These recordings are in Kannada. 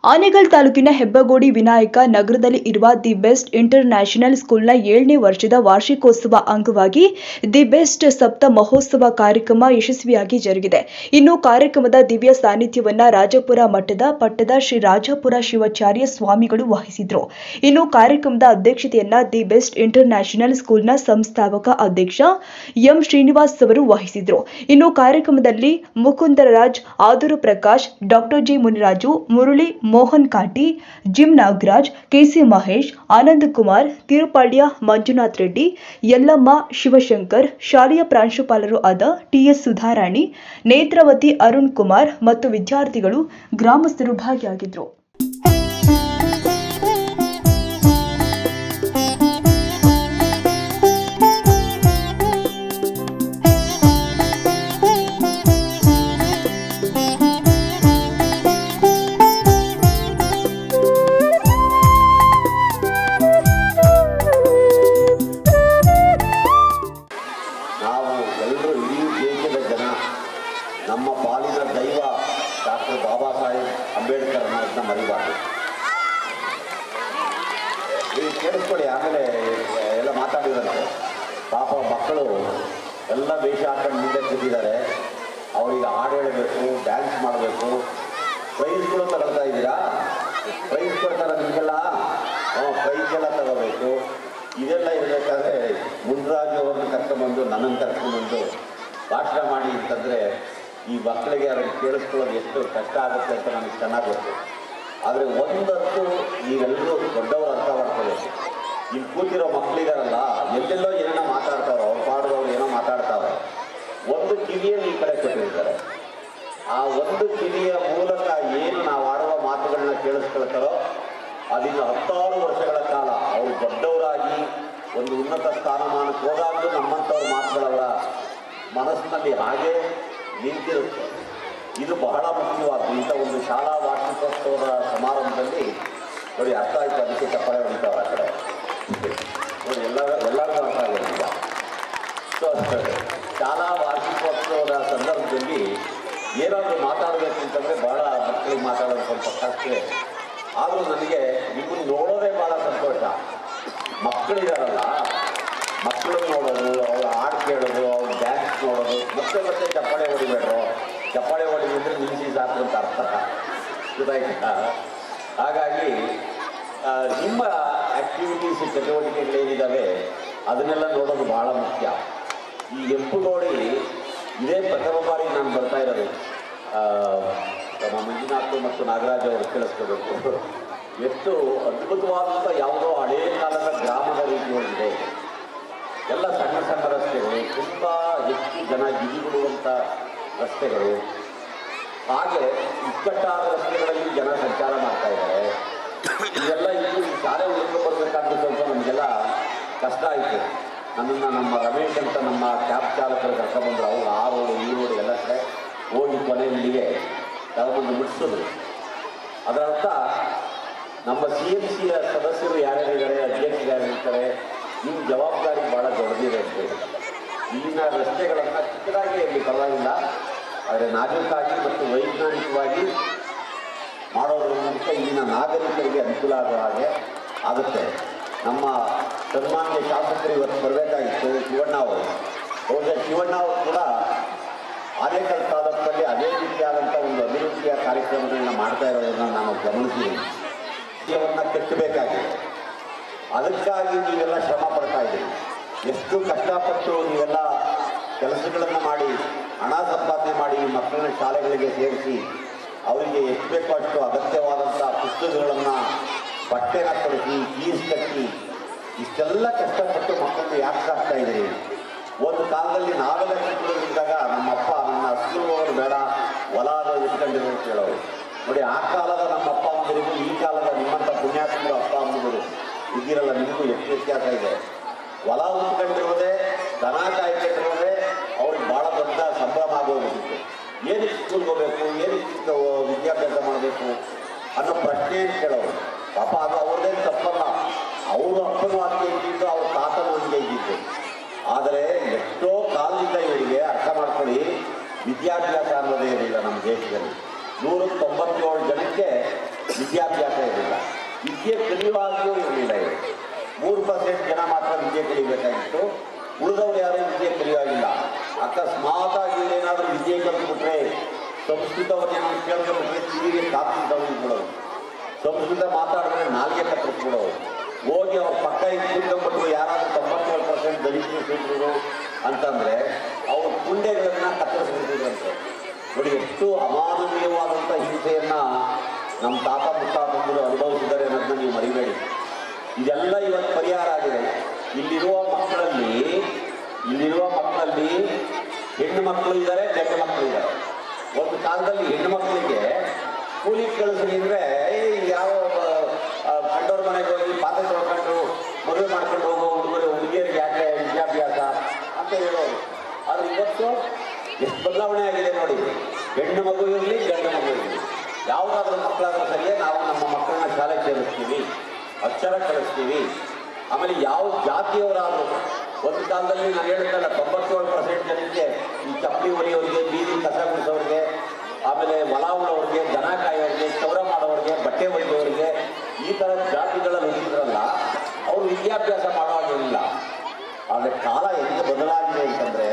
ಆನೇಕಲ್ ತಾಲೂಕಿನ ಹೆಬ್ಬಗೋಡಿ ವಿನಾಯಕ ನಗರದಲ್ಲಿ ಇರುವ ದಿ ಬೆಸ್ಟ್ ಇಂಟರ್ ನ್ಯಾಷನಲ್ ಸ್ಕೂಲ್ನ ಏಳನೇ ವರ್ಷದ ವಾರ್ಷಿಕೋತ್ಸವ ಅಂಗವಾಗಿ ದಿ ಬೆಸ್ಟ್ ಸಪ್ತ ಮಹೋತ್ಸವ ಕಾರ್ಯಕ್ರಮ ಯಶಸ್ವಿಯಾಗಿ ಜರುಗಿದೆ ಇನ್ನು ಕಾರ್ಯಕ್ರಮದ ದಿವ್ಯ ಸಾನ್ನಿಧ್ಯವನ್ನ ರಾಜಪುರ ಮಠದ ಪಟ್ಟದ ಶ್ರೀ ರಾಜಪುರ ಶಿವಾಚಾರ್ಯ ಸ್ವಾಮಿಗಳು ವಹಿಸಿದ್ರು ಇನ್ನು ಕಾರ್ಯಕ್ರಮದ ಅಧ್ಯಕ್ಷತೆಯನ್ನ ದಿ ಬೆಸ್ಟ್ ಇಂಟರ್ ನ್ಯಾಷನಲ್ ಸ್ಕೂಲ್ನ ಸಂಸ್ಥಾಪಕ ಅಧ್ಯಕ್ಷ ಎಂ ಶ್ರೀನಿವಾಸ್ ಅವರು ವಹಿಸಿದ್ರು ಇನ್ನು ಕಾರ್ಯಕ್ರಮದಲ್ಲಿ Mukundaraj Aduru Prakash doctor G Muniraju Murali Mohan Kati gym Nagaraj KC Mahesh Anand Kumar Tirupalya Manjunath Reddy Yellamma Shivashankar ಶಾಲೆಯ ಪ್ರಾಂಶುಪಾಲರು ಆದ ಟಿಎಸ್ ಸುಧಾರಾಣಿ ನೇತ್ರಾವತಿ ಅರುಣ್ ಕುಮಾರ್ ಮತ್ತು ವಿದ್ಯಾರ್ಥಿಗಳು ಗ್ರಾಮಸ್ಥರು ಭಾಗಿಯಾಗಿದ್ದರು ನಾವು ಎಲ್ಲರೂ ಇಡೀ ದೇಶದ ಜನ ನಮ್ಮ ಪಾಲಿನ ದೈವ ಡಾಕ್ಟರ್ ಬಾಬಾ ಸಾಹೇಬ್ ಅಂಬೇಡ್ಕರ್ ಅನ್ನೋದನ್ನ ಮರಿಬಾರ್ದು ನೀವು ಕೇಳಿಸ್ಕೊಳ್ಳಿ ಆಮೇಲೆ ಎಲ್ಲ ಮಾತಾಡಿದಂತೆ ಪಾಪ ಮಕ್ಕಳು ಎಲ್ಲ ವೇಷ ಹಾಕೊಂಡು ಮುಂದೆ ಕೂತಿದ್ದಾರೆ ಅವರಿಗೆ ಹಾಡು ಹೇಳಬೇಕು ಡ್ಯಾನ್ಸ್ ಮಾಡಬೇಕು ಪ್ರೈಸ್ಗಳು ತಗೊಳ್ತಾ ಇದ್ದೀರಾ ಪ್ರೈಸ್ ಕೊಡ್ತಾರೆ ನಿಮಗೆಲ್ಲ ಹ್ಞೂ ಪ್ರೈಸ್ ಎಲ್ಲ ತಗೋಬೇಕು ಇದೆಲ್ಲ ಇರಬೇಕಾದ್ರೆ ಮುನ್ರಾಜು ಅವ್ರನ್ನ ಕರ್ಕೊಂಬಂದು ನನ್ನನ್ನು ಕರ್ಕೊಂಬಂದು ಭಾಷಣ ಮಾಡಿ ಅಂತಂದರೆ ಈ ಮಕ್ಕಳಿಗೆ ಅದನ್ನು ಕೇಳಿಸ್ಕೊಳ್ಳೋದು ಎಷ್ಟು ಕಷ್ಟ ಆಗುತ್ತೆ ಅಂತ ನನಗೆ ಚೆನ್ನಾಗಿ ಗೊತ್ತು ಆದರೆ ಒಂದಂತೂ ನೀವೆಲ್ಲರೂ ದೊಡ್ಡವರು ಅರ್ಥ ಮಾಡ್ಕೋಬೇಕು ಇಲ್ಲಿ ಕೂತಿರೋ ಮಕ್ಕಳಿದಾರಲ್ಲ ಎಲ್ಲೆಲ್ಲೋ ಏನೋ ಮಾತಾಡ್ತಾರೋ ಅವ್ರ ಪಾಡದವ್ರು ಏನೋ ಮಾತಾಡ್ತಾರೋ ಒಂದು ಕಿವಿಯನ್ನು ಈ ಕಡೆ ಕೊಟ್ಟಿರ್ತಾರೆ ಆ ಒಂದು ಕಿವಿಯ ಮೂಲಕ ಏನು ನಾವು ಆಡುವ ಮಾತುಗಳನ್ನ ಕೇಳಿಸ್ಕೊಳ್ತಾರೋ ಅದಿನ್ನು ಹತ್ತಾರು ವರ್ಷಗಳ ಕಾಲ ಅವರು ದೊಡ್ಡವರಾಗಿ ಒಂದು ಉನ್ನತ ಸ್ಥಾನಮಾನಕ್ಕೆ ಹೋದಾಗಲೂ ನಮ್ಮಂಥವ್ರ ಮಾತುಗಳವರ ಮನಸ್ಸಿನಲ್ಲಿ ಹಾಗೆ ನಿಂತಿರುತ್ತೆ ಇದು ಬಹಳ ಮುಖ್ಯವಾದ್ದು ಇಂಥ ಒಂದು ಶಾಲಾ ವಾರ್ಷಿಕೋತ್ಸವದ ಸಮಾರಂಭದಲ್ಲಿ ನೋಡಿ ಅರ್ಥ ಆಯ್ತು ಅದಕ್ಕೆ ಚಪ್ಪಾಳೆ ಹೊಡಿತಾವ್ರ ಆ ಕಡೆ ನೋಡಿ ಎಲ್ಲರ ಎಲ್ಲರಿಗೂ ಅರ್ಥ ಆಗೋದಿಲ್ಲ ಸೊ ಶಾಲಾ ವಾರ್ಷಿಕೋತ್ಸವದ ಸಂದರ್ಭದಲ್ಲಿ ಏನಾದರೂ ಮಾತಾಡಬೇಕು ಅಂತಂದರೆ ಭಾಳ ಮಕ್ಕಳಿಗೆ ಮಾತಾಡೋದು ಸ್ವಲ್ಪ ಕಷ್ಟವೇ ಆದರೂ ನನಗೆ ನಿಮ್ಮನ್ನು ನೋಡೋದೇ ಭಾಳ ಸಂತೋಷ ಮಕ್ಕಳಿದಾರಲ್ಲ ಮಕ್ಕಳನ್ನ ನೋಡೋದು ಅವ್ರ ಹಾಡು ಕೇಳೋದು ಅವ್ರ ಡ್ಯಾನ್ಸ್ ನೋಡೋದು ಮತ್ತೆ ಮತ್ತೆ ಚಪ್ಪಾಳೆ ಹೊಡಿಬೇಡ್ರು ಚಪ್ಪಾಳೆ ಹೊಡಿಬಿಟ್ರೆ ನಿಲ್ಲಿಸಿ ಸಾಕು ಅಂತ ಅರ್ಥ ಗೊತ್ತಾಯ್ತಾ ಹಾಗಾಗಿ ಆ, ನಿಮ್ಮ ಆ್ಯಕ್ಟಿವಿಟೀಸ್ ಚಟುವಟಿಕೆಗಳೇನಿದ್ದಾವೆ ಅದನ್ನೆಲ್ಲ ನೋಡೋದು ಭಾಳ ಮುಖ್ಯ ಈ ಎಪ್ಪು ನೋಡಿ ಇದೇ ಪ್ರಥಮ ಬಾರಿ ನಾನು ಬರ್ತಾ ಇರೋದು ಆ, ನಮ್ಮ ಮಂಜುನಾಥ್ ಮತ್ತು ನಾಗರಾಜ್ ಅವರು ಕೇಳಿಸ್ಕೋಬೇಕು ಎಷ್ಟು ಅದ್ಭುತವಾದಂಥ ಯಾವುದೋ ಹಳೇ ಕಾಲದ ಗ್ರಾಮದ ರೀತಿ ಹೋಗಿದೆ ಎಲ್ಲ ಸಣ್ಣ ಸಣ್ಣ ರಸ್ತೆಗಳು ತುಂಬ ಹೆಚ್ಚು ಜನ ಗಿರಿಬಿಡುವಂಥ ರಸ್ತೆಗಳು ಹಾಗೆ ಇಕ್ಕಟ್ಟಾದ ರಸ್ತೆಗಳಲ್ಲಿ ಜನ ಸಂಚಾರ ಮಾಡ್ತಾ ಇದ್ದಾರೆ ಇದೆಲ್ಲ ಇದು ಈ ಶಾಲೆ ಉಳಿದು ಬರಬೇಕಾದ್ರೆ ಸ್ವಲ್ಪ ನಮಗೆಲ್ಲ ಕಷ್ಟ ಆಯಿತು ನನ್ನನ್ನು ನಮ್ಮ ರಮೇಶ್ ಅಂತ ನಮ್ಮ ಕ್ಯಾಬ್ ಚಾಲಕರು ಕರ್ಕೊಂಡ್ಬಂದ್ರು ಅವ್ರು ಆ ರೋಡು ಈ ರೋಡು ಎಲ್ಲ ಕಡೆ ಹೋಗಿ ಕೊನೆ ಇಲ್ಲಿಗೆ ತಗೊಂಬಂದು ಬಿಡಿಸಿದ್ರು ಅದರ ಅರ್ಥ ನಮ್ಮ ಸಿ ಎಂ ಸಿಯ ಸದಸ್ಯರು ಯಾರ್ಯಾರಿದ್ದಾರೆ ಅಧ್ಯಕ್ಷರು ಯಾರಿರ್ತಾರೆ ನಿಮ್ಮ ಜವಾಬ್ದಾರಿ ಭಾಳ ದೊಡ್ಡದಿದೆ ಅಂತ ಹೇಳಿ ಇಲ್ಲಿನ ರಸ್ತೆಗಳನ್ನು ಚಿಕ್ಕದಾಗಿ ಇರಲಿ ಪರವಾಗಿಲ್ಲ ಆದರೆ ನಾಜೂಕಾಗಿ ಮತ್ತು ವೈಜ್ಞಾನಿಕವಾಗಿ ಮಾಡೋದ್ರ ಮೂಲಕ ಇಲ್ಲಿನ ನಾಗರಿಕರಿಗೆ ಅನುಕೂಲ ಆಗೋ ಹಾಗೆ ಆಗುತ್ತೆ ನಮ್ಮ ಸನ್ಮಾನ್ಯ ಶಾಸಕರು ಇವತ್ತು ಬರಬೇಕಾಗಿತ್ತು ಶಿವಣ್ಣ ಅವರು ಬಹುಶಃ ಶಿವಣ್ಣ ಅವರು ಕೂಡ ಆನೇಕಲ್ ತಾಲೂಕಿನಲ್ಲಿ ಅದೇ ರೀತಿಯಾದಂಥ ಒಂದು ಅಭಿವೃದ್ಧಿಯ ಕಾರ್ಯಕ್ರಮಗಳನ್ನ ಮಾಡ್ತಾ ಇರೋದನ್ನು ನಾನು ಗಮನಿಸಿದ್ದೀನಿ ಜೀವನ ಕಟ್ಟಬೇಕಾಗಿದೆ ಅದಕ್ಕಾಗಿ ನೀವೆಲ್ಲ ಶ್ರಮ ಪಡ್ತಾ ಇದ್ದೀರಿ ಎಷ್ಟು ಕಷ್ಟಪಟ್ಟು ನೀವೆಲ್ಲ ಕೆಲಸಗಳನ್ನು ಮಾಡಿ ಹಣ ಸಂಪಾದನೆ ಮಾಡಿ ಮಕ್ಕಳನ್ನ ಶಾಲೆಗಳಿಗೆ ಸೇರಿಸಿ ಅವರಿಗೆ ಎಷ್ಟು ಬೇಕೋ ಅಷ್ಟು ಅಗತ್ಯವಾದಂಥ ಪುಸ್ತಕಗಳನ್ನು ಬಟ್ಟೆನ ಕೊಡಿಸಿ ಫೀಸ್ ಕಟ್ಟಿ ಇಷ್ಟೆಲ್ಲ ಕಷ್ಟಪಟ್ಟು ಮಕ್ಕಳನ್ನು ಯಾಕೆ ಸಾಕ್ತಾ ಇದ್ದೀರಿ ಒಂದು ಕಾಲದಲ್ಲಿ ನಾವೆಲ್ಲ ಚಿಕ್ಕದಿದ್ದಾಗ ನಮ್ಮ ಅಪ್ಪ ನನ್ನ ಹಸಿರುವವರು ಬೇಡ ಹೊಲ ಅದು ಇಟ್ಕೊಂಡಿರೋ ಅಂತ ಹೇಳೋರು ನೋಡಿ ಆ ಕಾಲದ ನಮ್ಮ ಅಪ್ಪ ಅಮ್ಮಂದಿರಿಗೂ ಈ ಕಾಲದ ನಿಮ್ಮಂಥ ಪುಣ್ಯಾತ್ಮರು ಅಪ್ಪ ಅಮ್ಮಂದಿರು ಇದ್ದಿರಲ್ಲ ನಿಮಗೂ ಎಷ್ಟು ವ್ಯತ್ಯಾಸ ಇದೆ ಹೊಲ ಉತ್ಕೊಂಡಿರೋದೇ ದನ ಕಾಯ್ಕೊಂಡಿರೋದೇ ಅವ್ರಿಗೆ ಭಾಳ ದೊಡ್ಡ ಸಂಭ್ರಮ ಆಗೋಗ್ಬಿಟ್ಟಿತ್ತು ಏನಕ್ಕೆ ಸ್ಕೂಲ್ಗೆ ಹೋಗ್ಬೇಕು ಏನಕ್ಕೆ ವಿದ್ಯಾಭ್ಯಾಸ ಮಾಡಬೇಕು ಅನ್ನೋ ಪ್ರಶ್ನೆ ಕೇಳೋರು ಪಾಪ ಅದು ಅವ್ರದ್ದೇನು ತಪ್ಪಲ್ಲ ಅವ್ರ ಅಪ್ಪನೂ ಹಂಗೆ ಇದ್ದಿದ್ದು ಅವ್ರ ತಾತನೂ ಹಂಗೆ ಇದ್ದಿದ್ದು ಆದರೆ ಎಷ್ಟೋ ಕಾಲದಿಂದ ಇವರಿಗೆ ಅರ್ಥ ಮಾಡ್ಕೊಳ್ಳಿ ವಿದ್ಯಾಭ್ಯಾಸ ಅನ್ನೋದೇ ಇರಲಿಲ್ಲ ನಮ್ಮ ದೇಶದಲ್ಲಿ ನೂರ ತೊಂಬತ್ತೇಳು ಜನಕ್ಕೆ ವಿದ್ಯಾಭ್ಯಾಸ ಇರಲಿಲ್ಲ ವಿದ್ಯೆ ಕಲಿಯುವಾಗಲೂ ಇರಲಿಲ್ಲ ಇದು ಮೂರು ಪರ್ಸೆಂಟ್ ಜನ ಮಾತ್ರ ವಿದ್ಯೆ ಕಲಿಬೇಕಾಗಿತ್ತು ಉಳಿದವ್ರು ಯಾರೂ ವಿದ್ಯೆ ಕಲಿಯುವಾಗಿಲ್ಲ ಅಕಸ್ಮಾತಾಗಿ ಏನಾದರೂ ವಿದ್ಯೆ ಕಲಿತ್ಬಿಟ್ರೆ ಸಂಸ್ಕೃತವನ್ನೇನಾದ್ರು ಕೇಳ್ಕೊಂಡ್ಬಿಟ್ರೆ ಕಿವಿಗೆ ಕಾಪಿ ತಗೊಂಡ್ಬಿಡೋದು ಸಂಸ್ಕೃತ ಮಾತಾಡಿದ್ರೆ ನಾಲ್ಗೆ ಕತ್ತರಿಸ್ಬಿಡೋರು ಹೋಗಿ ಅವ್ರ ಪಕ್ಕ ಕೂತ್ಕೊಂಡ್ಬಿಟ್ಟು ಯಾರಾದ್ರೂ ತೊಂಬತ್ತೇಳು ಪರ್ಸೆಂಟ್ ದಲಿತರು ಸಿಕ್ಕರು ಅಂತಂದ್ರೆ ಅವ್ರ ಕುಂಡೆಗಳನ್ನ ಕತ್ತರಿಸ್ಬಿಟ್ಟಿದ್ರಂತೆ ನೋಡಿ ಎಷ್ಟು ಅಮಾನವೀಯವಾದಂಥ ಹಿಂಸೆಯನ್ನ ನಮ್ಮ ತಾತ ಮುತ್ತಾತಂದರು ಅನುಭವಿಸಿದ್ದಾರೆ ಅನ್ನೋದನ್ನ ನೀವು ಮರಿಬೇಡಿ ಇದೆಲ್ಲ ಇವತ್ತು ಪರಿಹಾರ ಆಗಿದೆ ಇಲ್ಲಿರುವ ಮಕ್ಕಳಲ್ಲಿ ಇಲ್ಲಿರುವ ಮಕ್ಕಳಲ್ಲಿ ಹೆಣ್ಣು ಮಕ್ಕಳು ಇದ್ದಾರೆ ಗಂಡು ಮಕ್ಕಳು ಇದ್ದಾರೆ ಒಂದು ಕಾಲದಲ್ಲಿ ಹೆಣ್ಣು ಮಕ್ಕಳಿಗೆ ಕೂಲಿಗೆ ಕಳಿಸ್ರಿ ಅಂದರೆ ಯಾವ ಆ, ಕಂಡವ್ರ ಮನೆಗೆ ಹೋಗಿ ಪಾತ್ರೆ ತೊಳ್ಕೊಂಡು ಮದುವೆ ಮಾಡ್ಕೊಂಡು ಹೋಗೋ ಹುಡುಗರು ಹುಡುಗಿಯರಿಗೆ ಯಾಕೆ ವಿದ್ಯಾಭ್ಯಾಸ ಅಂತ ಹೇಳೋರು ಆದರೆ ಇವತ್ತು ಎಷ್ಟು ಬದಲಾವಣೆ ಆಗಿದೆ ನೋಡಿ ಹೆಣ್ಣು ಮಗು ಇರಲಿ ಗಂಡು ಮಗು ಇರಲಿ ಯಾವುದಾದ್ರೂ ಮಕ್ಕಳಾದ್ರೂ ಸರಿಯೇ ನಾವು ನಮ್ಮ ಮಕ್ಕಳನ್ನ ಶಾಲೆಗೆ ಸೇರಿಸ್ತೀವಿ ಅಕ್ಷರ ಕಳಿಸ್ತೀವಿ ಆಮೇಲೆ ಯಾವ ಜಾತಿಯವರಾದರೂ ಒಂದು ಕಾಲದಲ್ಲಿ ನಾನು ಹೇಳಿದ್ದಲ್ಲ ತೊಂಬತ್ತೇಳು ಪರ್ಸೆಂಟ್ ಜನಕ್ಕೆ ಈ ಚಪ್ಪಲಿ ಹೊಲಿಯೋರಿಗೆ ಬೀದಿ ಕಸ ಗುಡಿಸೋರಿಗೆ ಆಮೇಲೆ ಹೊಲ ಉಳೋರಿಗೆ ದನ ಕಾಯೋರಿಗೆ ಕ್ಷೌರ ಮಾಡೋರಿಗೆ ಬಟ್ಟೆ ಒಯ್ದವರಿಗೆ ಈ ಥರ ಜಾತಿಗಳಲ್ಲಿ ಹುಟ್ಟಿದ್ರಲ್ಲ ಅವರು ವಿದ್ಯಾಭ್ಯಾಸ ಮಾಡೋವಾಗಿರಲಿಲ್ಲ ಆದರೆ ಕಾಲ ಹೆಂಗೆ ಬದಲಾಗಿದೆ ಅಂತಂದರೆ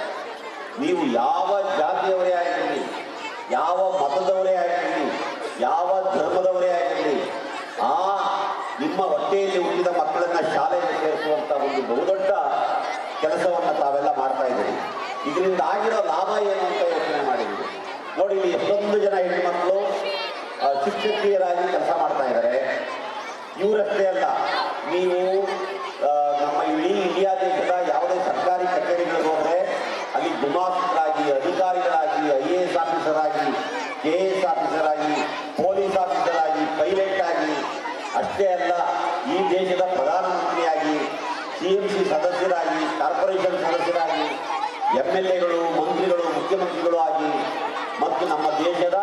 ನೀವು ಯಾವ ಜಾತಿಯವರೇ ಆಗಿರಲಿ ಯಾವ ಮತದವರೇ ಆಗಿರಲಿ ಯಾವ ಧರ್ಮದವರೇ ಆಗಿರಲಿ ಆ ನಿಮ್ಮ ಹೊಟ್ಟೆಯಲ್ಲಿ ಹುಟ್ಟಿದ ಮಕ್ಕಳನ್ನ ಶಾಲೆಗೆ ಸೇರಿಸುವಂತ ಒಂದು ಬಹುದೊಡ್ಡ ಕೆಲಸವನ್ನು ತಾವೆಲ್ಲ ಮಾಡ್ತಾ ಇದ್ದೀರಿ ಇದರಿಂದ ಆಗಿರೋ ಲಾಭ ಏನು ಅಂತ ಯೋಚನೆ ಮಾಡಿದ್ದೀವಿ ನೋಡಿ ಇಲ್ಲಿ ಎಷ್ಟೊಂದು ಜನ ಹೆಣ್ಮಕ್ಳು ಆ, ಶಿಕ್ಷಕಿಯರಾಗಿ ಕೆಲಸ ಮಾಡ್ತಾ ಇದ್ದಾರೆ ಇವರಷ್ಟೇ ಅಲ್ಲ ನೀವು ಆ, ನಮ್ಮ ಇಡೀ ಇಂಡಿಯಾ ದೇಶದ ಯಾವುದೇ ಸರ್ಕಾರಿ ಕಚೇರಿಗಳಿಗೆ ಹೋದರೆ ಅಲ್ಲಿ ಗುಮಾಸ್ತರಾಗಿ ಅಧಿಕಾರಿಗಳಾಗಿ ಐ ಎ ಎಸ್ ಆಫೀಸರ್ ಆಗಿ ಕೆ ಎ ಎಸ್ ಆಫೀಸರ್ ಆಗಿ ಪೊಲೀಸ್ ಆಫೀಸರ್ ಆಗಿ ಪೈಲಟ್ ಆಗಿ ಅಷ್ಟೇ ಅಲ್ಲ ಈ ದೇಶದ ಪ್ರಧಾನಮಂತ್ರಿಯಾಗಿ ಸಿ ಎಂ ಸಿ ಸದಸ್ಯರಾಗಿ ಕಾರ್ಪೊರೇಷನ್ ಸದಸ್ಯರಾಗಿ ಎಮ್ ಎಲ್ ಎಗಳು ಮಂತ್ರಿಗಳು ಮುಖ್ಯಮಂತ್ರಿಗಳು ಆಗಿ ಮತ್ತು ನಮ್ಮ ದೇಶದ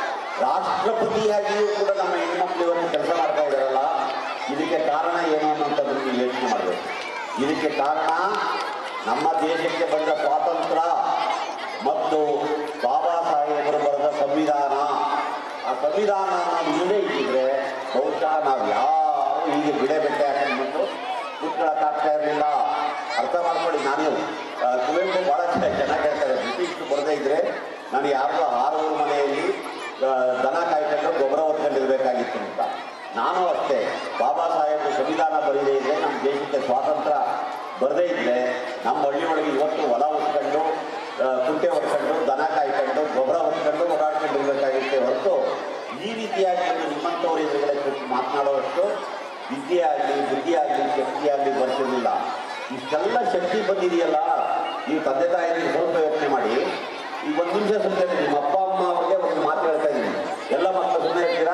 ರಾಷ್ಟ್ರಪತಿಯಾಗಿಯೂ ಕೂಡ ನಮ್ಮ ಹೆಣ್ಮಕ್ಳು ಇವತ್ತು ಕೆಲಸ ಮಾಡ್ತಾ ಇದ್ದಾರಲ್ಲ ಇದಕ್ಕೆ ಕಾರಣ ಏನು ಅನ್ನೋಂಥದ್ದನ್ನು ನೀವು ಯೋಚನೆ ಮಾಡಬೇಕು ಇದಕ್ಕೆ ಕಾರಣ ನಮ್ಮ ದೇಶಕ್ಕೆ ಬಂದ ಸ್ವಾತಂತ್ರ್ಯ ಮತ್ತು ಬಾಬಾ ಸಾಹೇಬರು ಬರೆದ ಸಂವಿಧಾನ ಆ ಸಂವಿಧಾನ ನಾವು ಇಲ್ಲದೇ ಇಟ್ಟಿದ್ರೆ ಬಹುಶಃ ನಾವು ಯಾರು ಹೀಗೆ ಬಿಡೆ ಬೆಟ್ಟೆ ಹಾಕೊಂಡ್ಬಿಟ್ಟು ಕೂತ್ಕೊಳ್ಳೋಕ್ಕಾಗ್ತಾ ಇರಲಿಲ್ಲ ಅರ್ಥ ಮಾಡ್ಕೊಳ್ಳಿ ನಾನು ಆ, ಕುವೆಂಪು ಭಾಳ ಚೆನ್ನಾಗಿ ಹೇಳ್ತಾರೆ ಬ್ರಿಟಿಷ್ ಬರದೇ ಇದ್ರೆ ನಾನು ಯಾರಿಗೋ ಆರೂರು ಮನೆಯಲ್ಲಿ ಆ, ದನ ಕಾಯ್ಕೊಂಡು ಗೊಬ್ಬರ ಹೊತ್ಕೊಂಡಿರ್ಬೇಕಾಗಿತ್ತು ಅಂತ ನಾನು ಅಷ್ಟೇ ಬಾಬಾ ಸಾಹೇಬ್ ಸಂವಿಧಾನ ಬರೀದೇ ಇದ್ರೆ ನಮ್ಮ ದೇಶಕ್ಕೆ ಸ್ವಾತಂತ್ರ್ಯ ಬರದೇ ಇದ್ರೆ ನಮ್ಮ ಹಳ್ಳಿ ಒಳಗೆ ಇವತ್ತು ಹೊಲ ಹೊತ್ಕೊಂಡು ಆ, ಕುಂಟೆ ಹೊತ್ಕೊಂಡು ದನ ಕಾಯ್ಕೊಂಡು ಗೊಬ್ಬರ ಹೊತ್ಕೊಂಡು ಓಡಾಡ್ಕೊಂಡಿರ್ಬೇಕಾಗಿತ್ತೆ ಹೊರತು ಈ ರೀತಿಯಾಗಿ ಒಂದು ನಿಮ್ಮಂಥವ್ರ ಎದುರುಗಡೆ ಕೂತು ಮಾತನಾಡುವಷ್ಟು ವಿದ್ಯೆ ಆಗಲಿ ಬುದ್ಧಿ ಆಗಲಿ ಶಕ್ತಿ ಆಗಲಿ ಬರ್ತಿರ್ಲಿಲ್ಲ ಇಷ್ಟೆಲ್ಲ ಶಕ್ತಿ ಬಂದಿದೆಯಲ್ಲ ನೀವು ತಂದೆ ತಾಯಿ ಸ್ವಲ್ಪ ಯೋಚನೆ ಮಾಡಿ ಈಗ ಒಂದು ನಿಮಿಷ ಸುಮ್ಮನೆ ನಿಮ್ಮ ಅಪ್ಪ ಅಮ್ಮ ಅವ್ರಿಗೆ ಒಂದು ಮಾತು ಹೇಳ್ತಾ ಇದ್ದೀನಿ ಎಲ್ಲ ಮಕ್ಕಳು ಸುಮ್ಮನೆ ಇರ್ತೀರಾ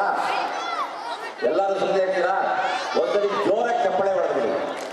ಎಲ್ಲರೂ ಸುಮ್ಮನೆ ಇರ್ತೀರಾ ಒಂದ್ಸರಿ ಜೋರಾಗಿ ಚಪ್ಪಳೆ ಹೊಡೆದ್ಬಿಡಿ